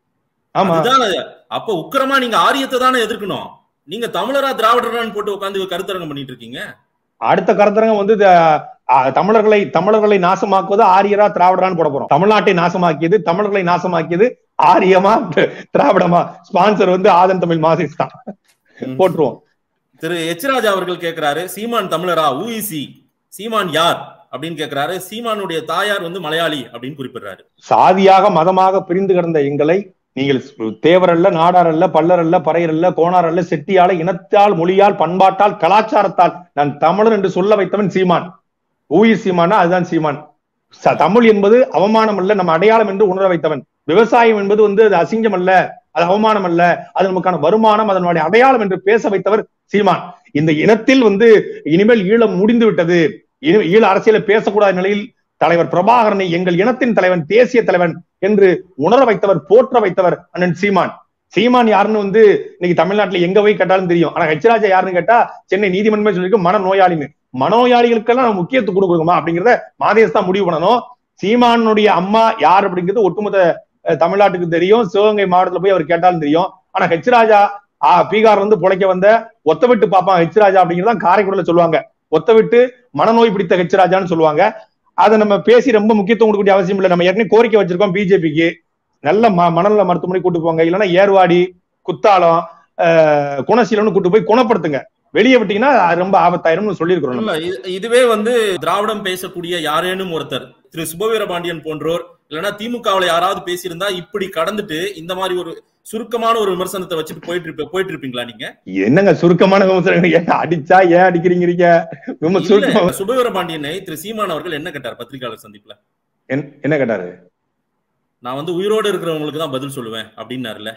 ஆமா அதுதான் அது. அப்ப உக்கிரமா நீங்க ஆரியத்தை தானே எதிர்க்கணும் நீங்க தமிழரா திராவிடரான்னு போட்டு உட்காந்து கருத்தரங்கம் பண்ணிட்டு இருக்கீங்க அடுத்த கருத்தரங்க வந்து த- ஆ, தமிழர்களை தமிழர்களை நாசமாக்குவது ஆரியரா திராவிடரான்னு போட போறோம் தமிழ்நாட்டை நாசமாக்கியது தமிழர்களை நாசமாக்கியது ஆரியமா தி- திராவிடமா ஸ்பான்சர் வந்து ஆதன் தமிழ் மாசிஸ் தான் ம். போட்டுருவோம் திரு எச் ராஜா அவர்கள் கேக்குறாரு சீமான் தமிழரா ஊஇசி சீமான் யார் அப்படின்னு கேக்குறாரு சீமானுடைய தாயார் வந்து மலையாளி அப்படின்னு குறிப்பிடுறாரு சாதியாக மதமாக பிரிந்து கிடந்த எங்களை நீங்கள் தேவரல்ல நாடாரல்ல பல்லரல்ல பறையரல்ல கோணாரல்ல செட்டியால இனத்தால் மொழியால் பண்பாட்டால் கலாச்சாரத்தால் நான் தமிழன் என்று சொல்ல வைத்தவன் சீமான் ஊயி சீமானா அதுதான் சீமான் ச- தமிழ் என்பது அவமானம் அல்ல நம்ம அடையாளம் என்று உணர வைத்தவன் விவசாயம் என்பது வந்து அது அசிங்கம் அல்ல அது அவமானம் அல்ல அது நமக்கான வருமானம் அதனுடைய அடையாளம் என்று பேச வைத்தவர் சீமான் இந்த இனத்தில் வந்து இனிமேல் ஈழம் முடிந்து விட்டது இனி- ஈழ அரசியலை பேசக்கூடாத நிலையில் தலைவர் பிரபாகரனை எங்கள் இனத்தின் தலைவன் தேசிய தலைவன் என்று உணர வைத்தவர் போற்ற வைத்தவர் அண்ணன் சீமான் சீமான் யாருன்னு வந்து இன்னைக்கு தமிழ்நாட்டுல எங்க போய் கேட்டாலும் தெரியும் ஆனா ஹெச்ராஜா யாருன்னு கேட்டா சென்னை நீதிமன்றமே சொல்லிருக்கு மன நோயாளின்னு மனோயாளிகளுக்கெல்லாம் நம்ம முக்கியத்துவம் கொடுக்கணுமா அப்படிங்கிறத மாதேஷ் தான் முடிவு பண்ணணும் சீமானுடைய அம்மா யார் அப்படிங்கிறது ஒட்டுமொத்த அஹ், தமிழ்நாட்டுக்கு தெரியும் சிவகங்கை மாவட்டத்துல போய் அவர் கேட்டாலும் தெரியும் ஆனா ஹெச் ராஜா ஆஹ் பீகார் வந்து புழைக்க வந்த ஒத்த விட்டு பாப்பான் ஹெச் ராஜா அப்படிங்கிறதான் காரைக்குடில சொல்லுவாங்க ஒத்த விட்டு மனநோய் பிடித்த ஹெச் ராஜான்னு சொல்லுவாங்க அதை நம்ம பேசி ரொம்ப முக்கியத்துவம் கொடுக்க வேண்டிய அவசியம் இல்லை நம்ம ஏற்கனவே கோரிக்கை வச்சிருக்கோம் பிஜேபிக்கு நல்ல ம மனநல மருத்துவமனை கூட்டு போங்க இல்லைன்னா ஏர்வாடி குத்தாலம் ஆஹ், குணசீலம்னு கூட்டு போய் குணப்படுத்துங்க வெளியே விட்டீங்கன்னா அது ரொம்ப ஆபத்தாயிரும்னு சொல்லியிருக்கிறோம் நம்ம. இல்ல இது- இதுவே வந்து திராவிடம் பேசக்கூடிய யாரேனும் ஒருத்தர் திரு சுபவீர பாண்டியன் போன்றோர் இல்லைன்னா திமுகவுல யாராவது பேசியிருந்தா இப்படி கடந்துட்டு இந்த மாதிரி ஒரு சுருக்கமான ஒரு விமர்சனத்தை வச்சுட்டு போயிட்டு இருப்ப போயிட்டு இருப்பீங்களா நீங்க என்னங்க சுருக்கமான விமர்சனம் ஏன் அடிச்சா ஏன் அடிக்கிறீங்க ரொம்ப சுருக்கமா இல்ல, சுபவீர பாண்டியனை திரு சீமான் அவர்கள் என்ன கேட்டார் பத்திரிகையாளர் சந்திப்புல என்ன- என்ன கேட்டாரு நான் வந்து உயிரோடு இருக்கிறவங்களுக்கு தான் பதில் சொல்லுவேன் அப்படின்னாருல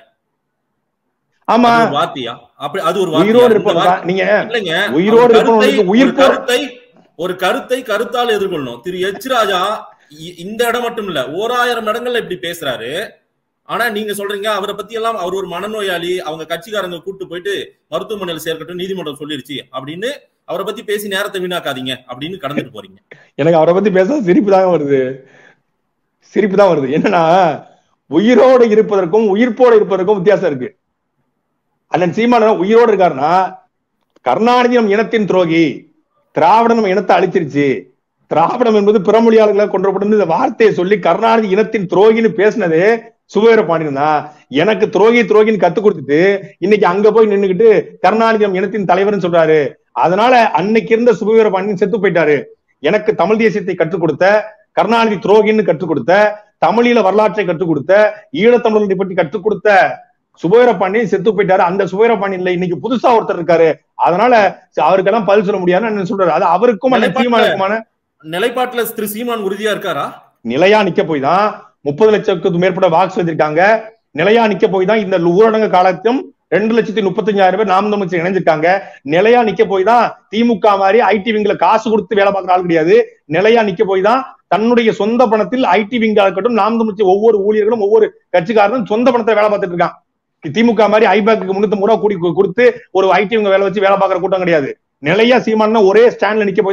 ஆமா அது ஒரு வார்த்தையா அப்படி அது ஒரு வார்த்தையா? உயிரோடு இந்த இருப்பவங்க வார்த்தை- நீங்க இல்லைங்க உயிரோடு ஒரு கருத்தை- இருப்பவங்களுக்கு உயிர் ஒரு போ- கருத்தை ஒரு கருத்தை கருத்தால் எதிர்கொள்ளணும் திரு எச் ராஜா இ- இந்த இடம் மட்டும் இல்ல ஓராயிரம் இடங்கள்ல இப்படி பேசுறாரு ஆனா நீங்க சொல்றீங்க அவரை பத்தி எல்லாம் அவர் ஒரு மனநோயாளி அவங்க கட்சிக்காரங்க கூட்டு போயிட்டு மருத்துவமனையில சேர்க்கட்டும் நீதிமன்றம் சொல்லிருச்சு அப்படின்னு அவரை பத்தி பேசி நேரத்தை வீணாக்காதீங்க அப்படின்னு கடந்துட்டு போறீங்க எனக்கு அவரை பத்தி பேச சிரிப்பு தான் வருது சிரிப்பு தான் வருது என்னன்னா உயிரோடு இருப்பதற்கும் உயிர்ப்போடு இருப்பதற்கும் வித்தியாசம் இருக்கு அண்ணன் சீமான உயிரோடு இருக்காருன்னா கருணாநிதி நம் இனத்தின் துரோகி திராவிடம் நம்ம இனத்தை அழிச்சிருச்சு திராவிடம் என்பது பிறமொழியாளர்களை கொன்றப்பட்டு இந்த வார்த்தையை சொல்லி கருணாநிதி இனத்தின் துரோகின்னு பேசினது சுபவீர பாண்டியன் தான் எனக்கு துரோகி துரோகின்னு கத்து கொடுத்துட்டு இன்னைக்கு அங்க போய் நின்னுகிட்டு கருணாநிதி நம் இனத்தின் தலைவர்னு சொல்றாரு அதனால அன்னைக்கு இருந்த சுபவீர பாண்டியன் செத்து போயிட்டாரு எனக்கு தமிழ் தேசியத்தை கற்றுக் கொடுத்த கருணாநிதி துரோகின்னு கற்றுக் கொடுத்த தமிழீழ வரலாற்றை கற்றுக் கொடுத்த ஈழத்தமிழர்களை பற்றி கற்றுக் கொடுத்த சுபவீர பாண்டியன் செத்து போயிட்டாரு அந்த சுபவீர பாண்டியன்ல இன்னைக்கு புதுசா ஒருத்தர் இருக்காரு அதனால அவருக்கெல்லாம் பதில் சொல்ல முடியாதுன்னு அண்ணன் சொல்றாரு அது அவருக்கும் அண்ணன் சீமானுக்குமான நிலைப்பாட்டுல திரு சீமான் உறுதியா இருக்காரா நிலையா நிக்க போய் தான் முப்பது லட்சத்துக்கு மேற்பட்ட வாக்ஸ் வச்சிருக்காங்க நிலையா நிக்க போய் தான் இந்த ஊரடங்கு காலத்தும் ரெண்டு லட்சத்தி முப்பத்தஞ்சாயிரம் பேர் நாம் தமிழ் இணைஞ்சிருக்காங்க நிலையா நிக்க போய் தான் திமுக மாதிரி ஐடி விங்ல காசு கொடுத்து வேலை பார்க்குற ஆள் கிடையாது நிலையா நிக்க போய் தான் தன்னுடைய சொந்த பணத்தில் ஐடி விங்கா இருக்கட்டும் நாம் தமிழ் ஒவ்வொரு ஊழியர்களும் ஒவ்வொரு கட்சிக்காரரும் சொந்த பணத்தை வேலை பார்த்துட்டு இருக்கான் திமுக மாதிரி ஐபேக்கு முன்னூத்தி ரூபா கூடி கொடுத்து ஒரு ஐடி விங்க வேலை வச்சு வேலை பார்க்குற கூட்டம் கிடையாது நிலையா சீமானா ஒரே ஸ்டாண்ட்ல நிக்க போய் தான்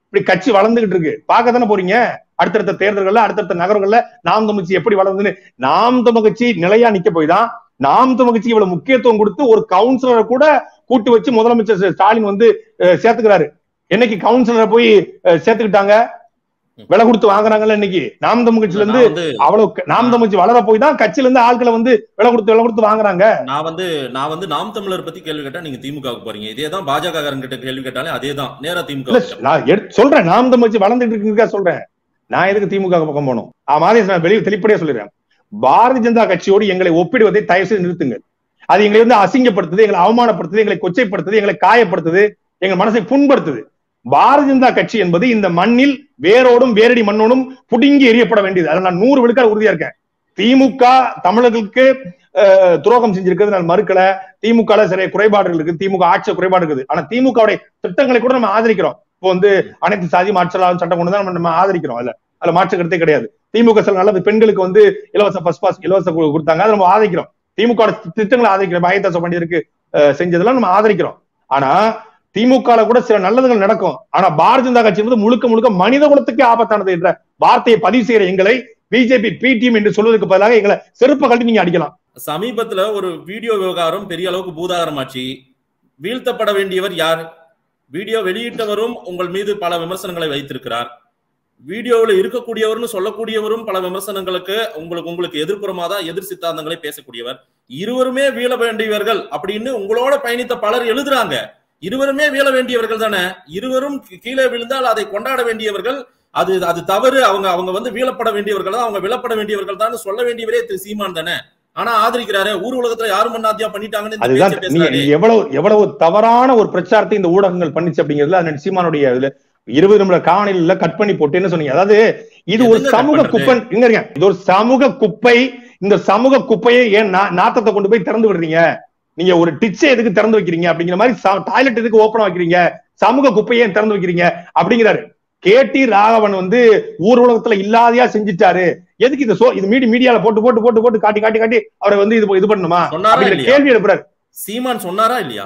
இப்படி கட்சி வளர்ந்துகிட்டு இருக்கு பார்க்க தானே போறீங்க அடுத்தடுத்த தேர்தல்கள்ல அடுத்தடுத்த நகரங்கள்ல நாம் தமிழ் கட்சி எப்படி வளர்ந்துன்னு நாம் தமிழ் கட்சி நிலையா நிக்க போய் தான் நாம் தமிழ் கட்சி இவ்வளவு முக்கியத்துவம் கொடுத்து ஒரு கவுன்சிலரை கூட கூட்டு வச்சு முதலமைச்சர் ஸ்டாலின் வந்து அஹ், சேர்த்துக்கிறாரு என்னைக்கு கவுன்சிலரை போய் அஹ், சேர்த்துக்கிட்டாங்க விலை கொடுத்து வாங்குறாங்கல்ல இன்னைக்கு நாம் தமிழ் கட்சியில இருந்து நான் வந்து அவ்வளவு க- நாம் தமிழ் கட்சி வளர போய் தான் கட்சியில இருந்து ஆட்களை வந்து விலை கொடுத்து விலை கொடுத்து வாங்குறாங்க நான் வந்து நான் வந்து நாம் தமிழர் பத்தி கேள்வி கேட்டா நீங்க திமுகவுக்கு போறீங்க இதே தான் பாஜக கிட்ட கேள்வி கேட்டாலே அதே தான் நேரா திமுக இல்ல நான் எடுத்து- சொல்றேன் நாம் தமிழ் கட்சி வளர்ந்துட்டு இருக்குங்க சொல்றேன் நான் எதுக்கு திமுக பக்கம் போகணும் ஆ, மாதிரி நான் வெளியே தெளிப்படியா சொல்லிடுறேன் பாரதிய ஜனதா கட்சியோடு எங்களை ஒப்பிடுவதை தயவு செய்து நிறுத்துங்கள் அது எங்களை வந்து அசிங்கப்படுத்துது எங்களை அவமானப்படுத்துது எங்களை கொச்சைப்படுத்துது எங்களை காயப்படுத்துது எங்க மனசை புண்படுத்துது பாரதிய ஜனதா கட்சி என்பது இந்த மண்ணில் வேரோடும் வேரடி மண்ணோடும் புடுங்கி எறியப்பட வேண்டியது அதை நான் நூறு விழுக்காடு உறுதியா இருக்கேன் திமுக தமிழர்களுக்கு அஹ், துரோகம் செஞ்சிருக்கிறது நான் மறுக்கல திமுக சில குறைபாடுகள் இருக்கு திமுக ஆட்சி குறைபாடு இருக்குது ஆனா திமுகவுடைய திட்டங்களை கூட நம்ம ஆதரிக்கிறோம் இப்போ வந்து அனைத்து சாதி மாற்றலாம் சட்டம் கொண்டு தான் நம்ம நம்ம ஆதரிக்கிறோம் அதுல அதுல மாற்று கருத்தே கிடையாது திமுக சில நல்ல பெண்களுக்கு வந்து இலவச பஸ் பாஸ் இலவச கு- கொடுத்தாங்க அதை நம்ம ஆதரிக்கிறோம் திமுக வோட திட்டங்களை ஆதரிக்கிறோம் ஆயத்தாச பண்டிதருக்கு அஹ், செஞ்சதெல்லாம் நம்ம ஆதரிக்கிறோம் ஆனா திமுக ல கூட சில நல்லதுகள் நடக்கும் ஆனா பாரதிய ஜனதா கட்சி வந்து முழுக்க முழுக்க மனித குலத்துக்கே ஆபத்தானது என்ற வார்த்தையை பதிவு செய்யற எங்களை பிஜேபி பி டீம் என்று சொல்வதற்கு பதிலாக எங்களை செருப்ப கழட்டி நீங்க அடிக்கலாம் சமீபத்துல ஒரு வீடியோ விவகாரம் பெரிய அளவுக்கு பூதாகரமாச்சு வீழ்த்தப்பட வேண்டியவர் யார் வீடியோ வெளியிட்டவரும் உங்கள் மீது பல விமர்சனங்களை வைத்திருக்கிறார் வீடியோவில் இருக்கக்கூடியவர்னு சொல்லக்கூடியவரும் பல விமர்சனங்களுக்கு உங்களுக்கு உங்களுக்கு எதிர்ப்புறமா தான் எதிர் சித்தாந்தங்களை பேசக்கூடியவர் இருவருமே வீழ வேண்டியவர்கள் அப்படின்னு உங்களோட பயணித்த பலர் எழுதுறாங்க இருவருமே வீழ வேண்டியவர்கள் தானே இருவரும் கீ- கீழே விழுந்தால் அதை கொண்டாட வேண்டியவர்கள் அது அது தவறு அவங்க அவங்க வந்து வீழப்பட வேண்டியவர்கள் தான் அவங்க விழப்பட வேண்டியவர்கள் தான் சொல்ல வேண்டியவரே திரு சீமான் தானே ஆனா ஆதரிக்கிறாரு ஊர் உலகத்துல யாரும் பண்ணாத்தியா பண்ணிட்டாங்கன்னு இந்த அதுதான் பேச்சை நீங்க பேசுறாரு. நீங்க எவ்வளவு எவ்வளவு தவறான ஒரு பிரச்சாரத்தை இந்த ஊடகங்கள் பண்ணிச்சு அப்படிங்கிறதுல அது சீமானுடைய இதுல இருபது நிமிட காணொலியில கட் பண்ணி போட்டு என்ன சொன்னீங்க அதாவது இது ஒரு எதுங்க cut சமூக பண்றது? குப்பை இங்க இருங்க இது ஒரு சமூக குப்பை இந்த சமூக குப்பையை ஏன் நா- நாத்தத்தை கொண்டு போய் திறந்து விடுறீங்க நீங்க ஒரு டிச்சை எதுக்கு திறந்து வைக்கிறீங்க அப்படிங்கிற மாதிரி டாய்லெட் எதுக்கு ஓப்பன் வைக்கிறீங்க சமூக குப்பையை ஏன் திறந்து வைக்கிறீங்க அப்படிங்கிறாரு கேடி ராகவன் வந்து ஊர் உலகத்துல இல்லாதையா செஞ்சுட்டாரு எதுக்கு இந்த சோ இது மீடி மீடியால போட்டு போட்டு போட்டு போட்டு காட்டி காட்டி காட்டி அவரை வந்து இது இது பண்ணணுமா சொன்னாரா அப்படிங்கிற இல்லையா? கேள்வி எழுப்புறாரு சீமான் சொன்னாரா இல்லையா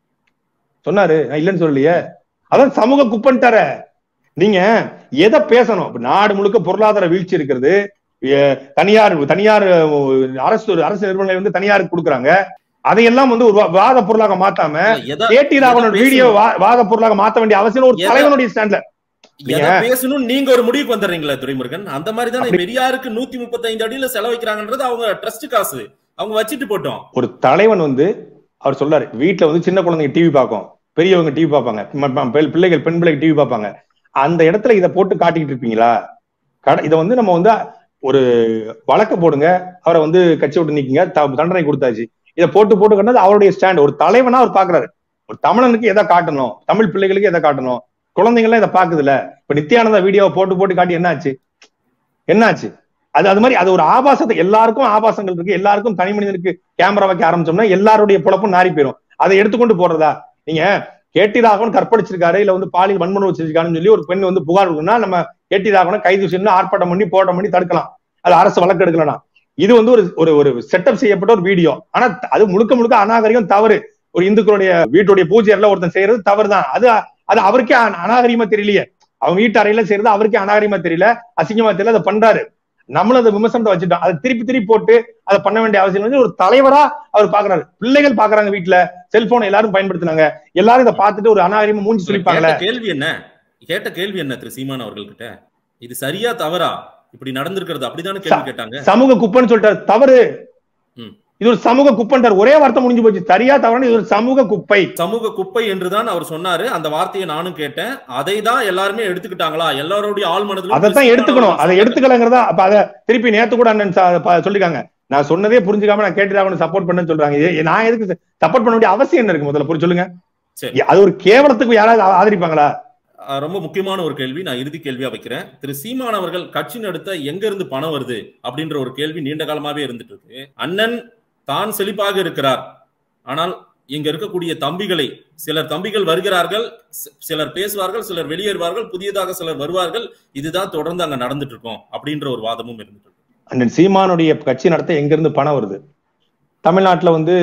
சொன்னாரு நான் இல்லைன்னு சொல்லலையே அதான் சமூக குப்பன்ட்டார நீங்க எதை பேசணும் இப்ப நாடு முழுக்க பொருளாதார வீழ்ச்சி இருக்கிறது எ, தனியார் தனியார் அஹ், அரசு அரசு நிறுவனங்களை வந்து தனியாருக்கு கொடுக்குறாங்க அதையெல்லாம் வந்து ஒரு வா- வாத பொருளாக மாத்தாம எதை கேடி ராவணன் எதை வீடியோ பேசணும்? வாத பொருளாக மாத்த வேண்டிய அவசியம் ஒரு எதை- தலைவனுடைய ஸ்டாண்ட்ல எதை பேசணும் நீங்க ஒரு முடிவுக்கு வந்துடுறீங்களா துரைமுருகன் அந்த மாதிரி தானே அப்படி- பெரியாருக்கு நூத்தி முப்பத்தைந்து அடியில செலவழிக்கிறாங்கன்றது அவங்க ட்ரஸ்ட் காசு அவங்க வச்சுட்டு போட்டோம் ஒரு தலைவன் வந்து அவர் சொல்றாரு வீட்டுல வந்து சின்ன குழந்தைங்க டிவி பார்க்கும் பெரியவங்க டிவி பார்ப்பாங்க ம- ம- பிள்- பிள்ளைகள் பெண் பிள்ளைகள் டிவி பார்ப்பாங்க அந்த இடத்துல இதை போட்டு காட்டிக்கிட்டு இருப்பீங்களா கட இதை வந்து நம்ம வந்து ஒரு வழக்க போடுங்க அவரை வந்து கட்சி விட்டு நீக்குங்க த- தண்டனை கொடுத்தாச்சு இதை போட்டு போட்டு கட்டினது அவருடைய ஸ்டாண்ட் ஒரு தலைவனா அவர் பாக்குறாரு ஒரு தமிழனுக்கு எதை காட்டணும் தமிழ் பிள்ளைகளுக்கு எதை காட்டணும் குழந்தைங்களாம் இதை பாக்குதுல இப்ப நித்யானந்தா வீடியோவை போட்டு போட்டு காட்டி என்னாச்சு என்னாச்சு அது அது மாதிரி அது ஒரு ஆபாசத்தை எல்லாருக்கும் ஆபாசங்கள் இருக்கு எல்லாருக்கும் தனி மனிதனுக்கு கேமரா வைக்க ஆரம்பிச்சோம்னா எல்லாருடைய பொழப்பும் நாரி போயிடும் அதை எடுத்துக்கொண்டு போறதா நீங்க கேட்டி ராகவன் கற்பழிச்சிருக்காரு இல்ல வந்து பாலியல் வன்மனு வச்சிருக்காருன்னு சொல்லி ஒரு பெண் வந்து புகார் கொடுக்குன்னா நம்ம கேட்டி ராகவனை கைது செய்யணும் ஆர்ப்பாட்டம் பண்ணி போராட்டம் பண்ணி தடுக்கலாம் அது அரசு வழக்கு எடுக்கலாம் இது வந்து ஒரு ஒரு ஒரு செட்டப் செய்யப்பட்ட ஒரு வீடியோ ஆனா த- அது முழுக்க முழுக்க அநாகரிகம் தவறு ஒரு இந்துக்களுடைய வீட்டுடைய பூஜை எல்லாம் ஒருத்தன் செய்யறது தவறு தான் அது அது அவருக்கே அன- அநாகரிகமா தெரியலையே அவங்க வீட்டு அறையில செய்யறது அவருக்கே அநாகரிகமா தெரியல அசிங்கமா தெரியல அதை பண்றாரு நம்மளும் அதை விமர்சனத்தை வச்சுட்டோம் அதை திருப்பி திருப்பி போட்டு அதை பண்ண வேண்டிய அவசியம் வந்து ஒரு தலைவரா அவர் பாக்குறாரு பிள்ளைகள் பாக்குறாங்க வீட்டுல செல்போனை எல்லாரும் பயன்படுத்துனாங்க எல்லாரும் இதை பார்த்துட்டு ஒரு அநாகரிகமா மூஞ்சி சுழிப்பாங்களே கேட்ட கேள்வி என்ன கேட்ட கேள்வி என்ன திரு சீமான் அவர்கள்கிட்ட இது சரியா தவறா இப்படி நடந்திருக்கிறது அப்படிதானே கேள்வி கேட்டாங்க சமூக குப்பைன்னு சொல்லிட்டாரு தவறு ம். இது ஒரு சமூக குப்பைன்றார் ஒரே வார்த்தை முடிஞ்சு போச்சு சரியா தவறு இது ஒரு சமூக குப்பை சமூக குப்பை என்றுதான் அவர் சொன்னாரு அந்த வார்த்தையை நானும் கேட்டேன் அதை தான் எல்லாருமே எடுத்துக்கிட்டாங்களா எல்லாருடைய ஆள் மனதிலும் அதைத்தான் எடுத்துக்கணும் அதை எடுத்துக்கலங்கிறதா அப்ப அதை திருப்பி நேத்து கூட அண்ணன் ச- ப- சொல்லிருக்காங்க நான் சொன்னதே புரிஞ்சுக்காம நான் கேட்டு அவனை சப்போர்ட் பண்ணேன்னு சொல்றாங்க இது நான் எதுக்கு சப்போர்ட் பண்ண வேண்டிய அவசியம் என்ன இருக்கு முதல்ல புரிஞ்சு சொல்லுங்க சரி. அது ஒரு கேவலத்துக்கு யாராவது ஆ- ஆதரிப்பாங்களா அஹ் ரொம்ப முக்கியமான ஒரு கேள்வி நான் இறுதி கேள்வியா வைக்கிறேன் திரு சீமான் அவர்கள் கட்சி நடத்த எங்க இருந்து பணம் வருது அப்படின்ற ஒரு கேள்வி நீண்ட காலமாவே இருந்துட்டு இருக்கு அண்ணன் தான் செழிப்பாக இருக்கிறார் ஆனால் இங்க இருக்கக்கூடிய தம்பிகளை சிலர் தம்பிகள் வருகிறார்கள் சி- சிலர் பேசுவார்கள் சிலர் வெளியேறுவார்கள் புதியதாக சிலர் வருவார்கள் இதுதான் தொடர்ந்து அங்க நடந்துட்டு இருக்கும் அப்படின்ற ஒரு வாதமும் இருந்துட்டு இருக்கு அண்ணன் சீமானுடைய கட்சி நடத்த எங்க இருந்து பணம் வருது தமிழ்நாட்டுல வந்து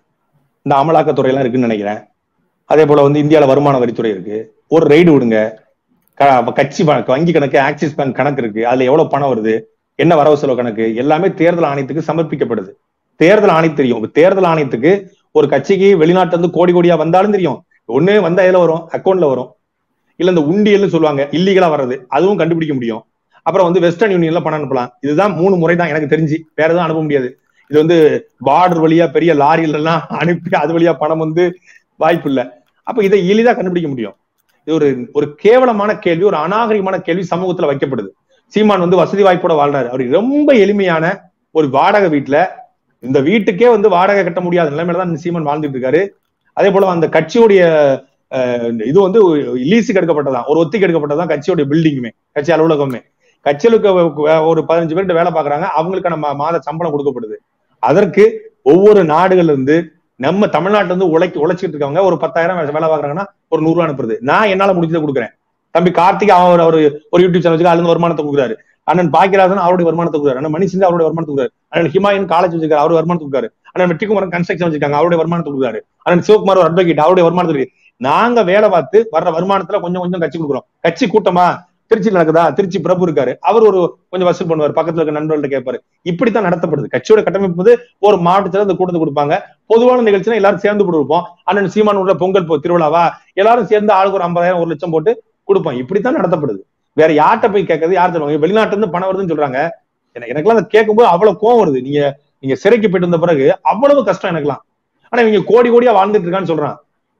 இந்த அமலாக்கத்துறை எல்லாம் இருக்குன்னு நினைக்கிறேன் அதே போல வந்து இந்தியால வருமான வரித்துறை இருக்கு ஒரு ரெய்டு விடுங்க க- கட்சி வ- வங்கி கணக்கு ஆக்சிஸ் பேங்க் கணக்கு இருக்கு அதுல எவ்வளவு பணம் வருது என்ன வரவு செலவு கணக்கு எல்லாமே தேர்தல் ஆணையத்துக்கு சமர்ப்பிக்கப்படுது தேர்தல் ஆணையம் தெரியும் இப்ப தேர்தல் ஆணையத்துக்கு ஒரு கட்சிக்கு வெளிநாட்டுல இருந்து கோடி கோடியா வந்தாலும் தெரியும் ஒண்ணு வந்தா எதுல வரும் அக்கௌண்ட்ல வரும் இல்ல இந்த உண்டியல்னு சொல்லுவாங்க இல்லீகலா வர்றது அதுவும் கண்டுபிடிக்க முடியும் அப்புறம் வந்து வெஸ்டர்ன் யூனியன்ல பணம் அனுப்பலாம் இதுதான் மூணு முறை தான் எனக்கு தெரிஞ்சு வேற எதுவும் அனுப்ப முடியாது இது வந்து பார்டர் வழியா பெரிய லாரியில எல்லாம் அனுப்பி அது வழியா பணம் வந்து வாய்ப்பு இல்ல அப்ப இதை எளிதா கண்டுபிடிக்க முடியும் இது ஒரு ஒரு கேவலமான கேள்வி ஒரு அநாகரிகமான கேள்வி சமூகத்துல வைக்கப்படுது சீமான் வந்து வசதி வாய்ப்போட வாழ்றாரு அவர் ரொம்ப எளிமையான ஒரு வாடகை வீட்டுல இந்த வீட்டுக்கே வந்து வாடகை கட்ட முடியாத நிலைமையில தான் இந்த சீமான் வாழ்ந்துட்டு இருக்காரு அதே போல அந்த கட்சியுடைய அஹ், இது வந்து லீஸுக்கு எடுக்கப்பட்டதான் ஒரு ஒத்திக்கு எடுக்கப்பட்டதான் கட்சியுடைய பில்டிங்குமே கட்சி அலுவலகமே கட்சிகளுக்கு ஒரு பதினஞ்சு பேர்கிட்ட வேலை பாக்குறாங்க அவங்களுக்கான மா- மாத சம்பளம் கொடுக்கப்படுது அதற்கு ஒவ்வொரு நாடுகள்ல இருந்து நம்ம தமிழ்நாட்டுல இருந்து உழைக்க உழைச்சிட்டு இருக்கவங்க ஒரு பத்தாயிரம் வேலை பாக்குறாங்கன்னா ஒரு நூறு ரூபா அனுப்புறது நான் என்னால முடிஞ்சதை கொடுக்குறேன் தம்பி கார்த்திக் அவன் ஒரு- ஒரு ஒரு யூடியூப் சேனல் வச்சுக்க அதுல இருந்து வருமானத்தை கொடுக்குறாரு அண்ணன் பாக்கியராஜன் அவருடைய வருமானத்தை கொடுக்குறாரு அண்ணன் மணிசிந்து அவருடைய வருமானத்தை கொடுக்குறாரு அண்ணன் ஹிமாயின் காலேஜ் வச்சிருக்காரு அவருடைய வருமானத்தை கொடுக்குறாரு அண்ணன் வெற்றிக்குமரன் கன்ஸ்ட்ரக்ஷன் வச்சிருக்காங்க அவருடைய வருமானத்தை கொடுக்குறாரு அண்ணன் சிவகுமார் ஒரு அட்வொகேட் அவருடைய வருமானத்தை கொடுக்குறாரு. நாங்க வேலை பார்த்து வர்ற வருமானத்துல கொஞ்சம் கொஞ்சம் கட்சி கொடுக்குறோம் கட்சி கூட்டமா திருச்சி நடக்குதா திருச்சி பிரபு இருக்காரு அவர் ஒரு கொஞ்சம் வசூல் பண்ணுவார் பக்கத்துல இருக்க நண்பர்கள்ட்ட கேட்பாரு இப்படித்தான் நடத்தப்படுது கட்சியோட கட்டமைப்பு வந்து ஒரு மாவட்டத்துல இந்த கூட்டத்தை கொடுப்பாங்க பொதுவான நிகழ்ச்சினா எல்லாரும் சேர்ந்து கொடுப்போம் அண்ணன் சீமான் உள்ள பொங்கல் போ- திருவிழாவா எல்லாரும் சேர்ந்து ஆளுக்கு ஒரு ஐம்பதாயிரம் ஒரு லட்சம் போட்டு கொடுப்போம் இப்படித்தான் நடத்தப்படுது வேற யார்கிட்ட போய் கேட்கறது யார் சொல்லுவாங்க வெளிநாட்டுல இருந்து பணம் வருதுன்னு சொல்றாங்க எனக்கு எனக்கெல்லாம் அதை கேட்கும்போது அவ்வளவு கோவம் வருது நீங்க நீங்க சிறைக்கு போயிட்டு வந்த பிறகு அவ்வளவு கஷ்டம் எனக்கெல்லாம் ஆனா இவங்க கோடி கோடியா வாழ்ந்துட்டு இருக்கான்னு சொல்றான்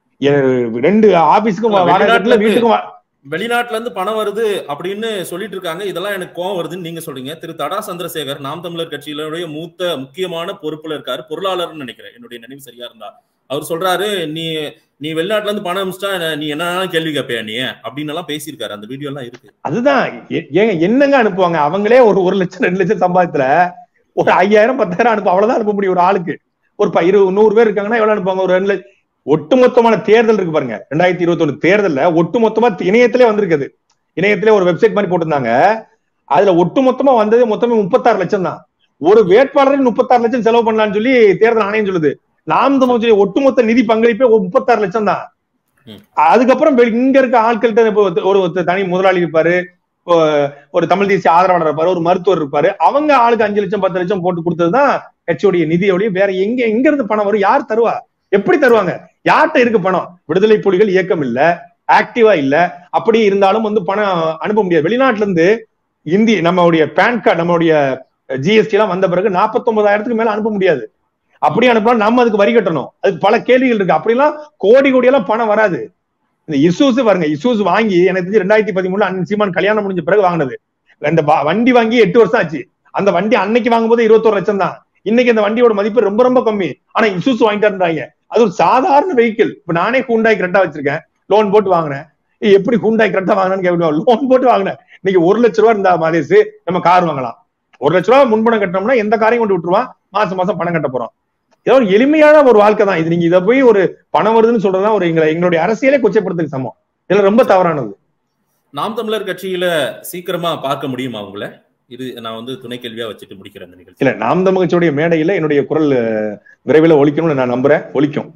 எ- ரெண்டு ஆபீஸ்க்கும் இல்ல, வாடகை கட்டல, வெளிநாட்டுல வீட்டுக்கும் வா- வெளிநாட்டுல இருந்து பணம் வருது அப்படின்னு சொல்லிட்டு இருக்காங்க இதெல்லாம் எனக்கு கோவம் வருதுன்னு நீங்க சொல்றீங்க திரு தடா சந்திரசேகர் நாம் தமிழர் கட்சியினுடைய மூத்த முக்கியமான பொறுப்புல இருக்காரு பொருளாளர்னு நினைக்கிறேன் என்னுடைய நினைவு சரியா இருந்தா அவர் சொல்றாரு நீ நீ வெளிநாட்டுல இருந்து பணம் அனுப்பிச்சிட்டா என்ன- நீ என்ன கேள்வி கேட்பியா நீ அப்படின்னு எல்லாம் பேசியிருக்காரு அந்த வீடியோ எல்லாம் இருக்கு அதுதான் ஏ- ஏங்க என்னங்க அனுப்புவாங்க அவங்களே ஒரு ஒரு லட்சம் ரெண்டு லட்சம் சம்பாதித்துல ஒரு ஐயாயிரம் பத்தாயிரம் அனுப்ப அவ்வளவுதான் அனுப்ப முடியும் ஒரு ஆளுக்கு ஒரு ப- இரு நூறு பேர் இருக்காங்கன்னா எவ்வளவு அனுப்புவாங்க ஒரு ரெண்டு லட்சம் ஒட்டுமொத்தமான தேர்தல் இருக்கு பாருங்க ரெண்டாயிரத்தி இருபத்தி ஒண்ணு தேர்தல்ல ஒட்டுமொத்தமா இணையத்திலே வந்திருக்குது இணையத்திலே ஒரு வெப்சைட் மாதிரி போட்டிருந்தாங்க அதுல ஒட்டுமொத்தமா வந்தது மொத்தமே முப்பத்தாறு லட்சம் தான் ஒரு வேட்பாளருக்கு முப்பத்தாறு லட்சம் செலவு பண்ணலாம்னு சொல்லி தேர்தல் ஆணையம் சொல்லுது நாம் தமிழ் சொல்லி ஒட்டுமொத்த நிதி பங்களிப்பே ஒரு முப்பத்தாறு லட்சம் தான் ம். அதுக்கப்புறம் வெ- இங்க இருக்க ஆட்கள்கிட்ட இப்ப ஒரு- ஒரு ஒருத்தர் தனி முதலாளி இருப்பாரு இப்போ ஒரு தமிழ் தேசிய ஆதரவாளர் இருப்பாரு ஒரு மருத்துவர் இருப்பாரு அவங்க ஆளுக்கு அஞ்சு லட்சம் பத்து லட்சம் போட்டு கொடுத்ததுதான் கட்சியுடைய நிதியோடைய வேற எங்க எங்க இருந்து பணம் வரும் யார் தருவா எப்படி தருவாங்க யார்கிட்ட இருக்கு பணம் விடுதலை புலிகள் இயக்கம் இல்ல ஆக்டிவா இல்ல அப்படி இருந்தாலும் வந்து பணம் அனுப்ப முடியாது வெளிநாட்டுல இருந்து இந்திய நம்மளுடைய பேன் கார்டு நம்மளுடைய ஜிஎஸ்டி எல்லாம் வந்த பிறகு 49000 மேல அனுப்ப முடியாது அப்படி அனுப்பலாம் நம்ம அதுக்கு வரி கட்டணும் அதுக்கு பல கேள்விகள் இருக்கு அப்படிலாம் கோடி கோடி எல்லாம் பணம் வராது இந்த இசூஸ் பாருங்க இசூஸ் வாங்கி எனக்கு தெரிஞ்சு ரெண்டாயிரத்தி பதிமூணுல அண்ணன் சீமான் கல்யாணம் முடிஞ்ச பிறகு வாங்கினது அந்த வ- வண்டி வாங்கி எட்டு வருஷம் ஆச்சு அந்த வண்டி அன்னைக்கு வாங்கும்போது இருபத்தோரு லட்சம் தான் இன்னைக்கு அந்த வண்டியோட மதிப்பு ரொம்ப ரொம்ப கம்மி ஆனா இசூஸ் வாங்கிட்டாருன்றாங்க அது ஒரு சாதாரண வெஹிக்கிள் இப்ப நானே ஹூண்டாய் கரெக்டா வச்சிருக்கேன் லோன் போட்டு வாங்கினேன் ஏய், எப்படி ஹூண்டாய் கரெக்டா வாங்கினேன்னு கேட்கணும் லோன் போட்டு வாங்கினேன் இன்னைக்கு ஒரு லட்ச ரூபா இருந்தா மாதேஷ் நம்ம கார் வாங்கலாம் ஒரு லட்ச ரூபா முன்பணம் கட்டினோம்னா எந்த காரையும் கொண்டு விட்டுருவான் மாசம் மாசம் பணம் கட்ட போறோம் ஏதோ ஒரு எளிமையான ஒரு வாழ்க்கை தான் இது நீங்க இதை போய் ஒரு பணம் வருதுன்னு சொல்றதுதான் ஒரு எங்களை எங்களுடைய அரசியலே கொச்சைப்படுத்துக்கு சமம் இதுல ரொம்ப தவறானது நாம் தமிழர் கட்சியில சீக்கிரமா பார்க்க முடியுமா அவங்கள இது நான் வந்து துணை கேள்வியா வச்சுட்டு முடிக்கிறேன் இந்த நிகழ்ச்சி இல்ல நாம் தமிழ்ச்சியுடைய மேடையில என்னுடைய குரல் அஹ், விரைவில் ஒலிக்கணும்னு நான் நம்புறேன் ஒலிக்கும்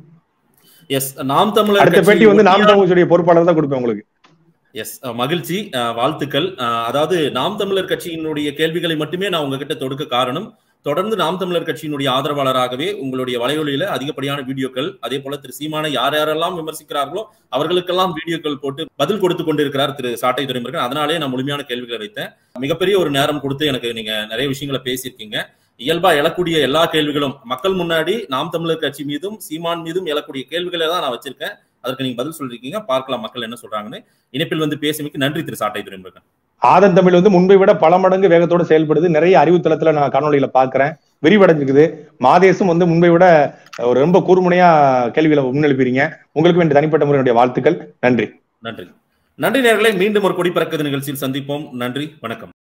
எஸ் நாம் தமிழர் அடுத்த கட்சி பேட்டி வந்து நாம் உறுதியான- தமிழ்ச்சியுடைய பொறுப்பாளர் தான் கொடுப்பேன் உங்களுக்கு எஸ் மகிழ்ச்சி அஹ், வாழ்த்துக்கள் அஹ், அதாவது நாம் தமிழர் கட்சியினுடைய கேள்விகளை மட்டுமே நான் உங்ககிட்ட தொடுக்க காரணம் தொடர்ந்து நாம் தமிழர் கட்சியினுடைய ஆதரவாளராகவே உங்களுடைய வலையொலியில அதிகப்படியான வீடியோக்கள் அதே போல திரு சீமானை யார் யாரெல்லாம் விமர்சிக்கிறார்களோ அவர்களுக்கெல்லாம் வீடியோக்கள் போட்டு பதில் கொடுத்து கொண்டிருக்கிறார் திரு சாட்டை துறைமுருகன் அதனாலே நான் முழுமையான கேள்விகளை வைத்தேன் மிகப்பெரிய ஒரு நேரம் கொடுத்து எனக்கு நீங்க நிறைய விஷயங்களை பேசியிருக்கீங்க இயல்பா எழக்கூடிய எல்லா கேள்விகளும் மக்கள் முன்னாடி நாம் தமிழர் கட்சி மீதும் சீமான் மீதும் எழக்கூடிய கேள்விகளை தான் நான் வச்சிருக்கேன் அதற்கு நீங்க பதில் சொல்லிருக்கீங்க பார்க்கலாம் மக்கள் என்ன சொல்றாங்கன்னு இணைப்பில் வந்து பேசியமைக்கு நன்றி திரு சாட்டை துறைமுருகன் ஆதன் தமிழ் வந்து முன்பை விட பல மடங்கு வேகத்தோட செயல்படுது நிறைய அறிவுத்தளத்துல நான் காணொலியில பாக்குறேன் விரிவடைஞ்சிருக்குது மாதேசும் வந்து முன்பை விட ஒரு ரொம்ப கூர்முனையா கேள்விகளை முன்னெழுப்பீங்க உங்களுக்கு வேண்டிய தனிப்பட்ட முறையுடைய வாழ்த்துக்கள் நன்றி நன்றி நன்றி நேர்களை மீண்டும் ஒரு கொடி பறக்குது நிகழ்ச்சியில் சந்திப்போம் நன்றி வணக்கம்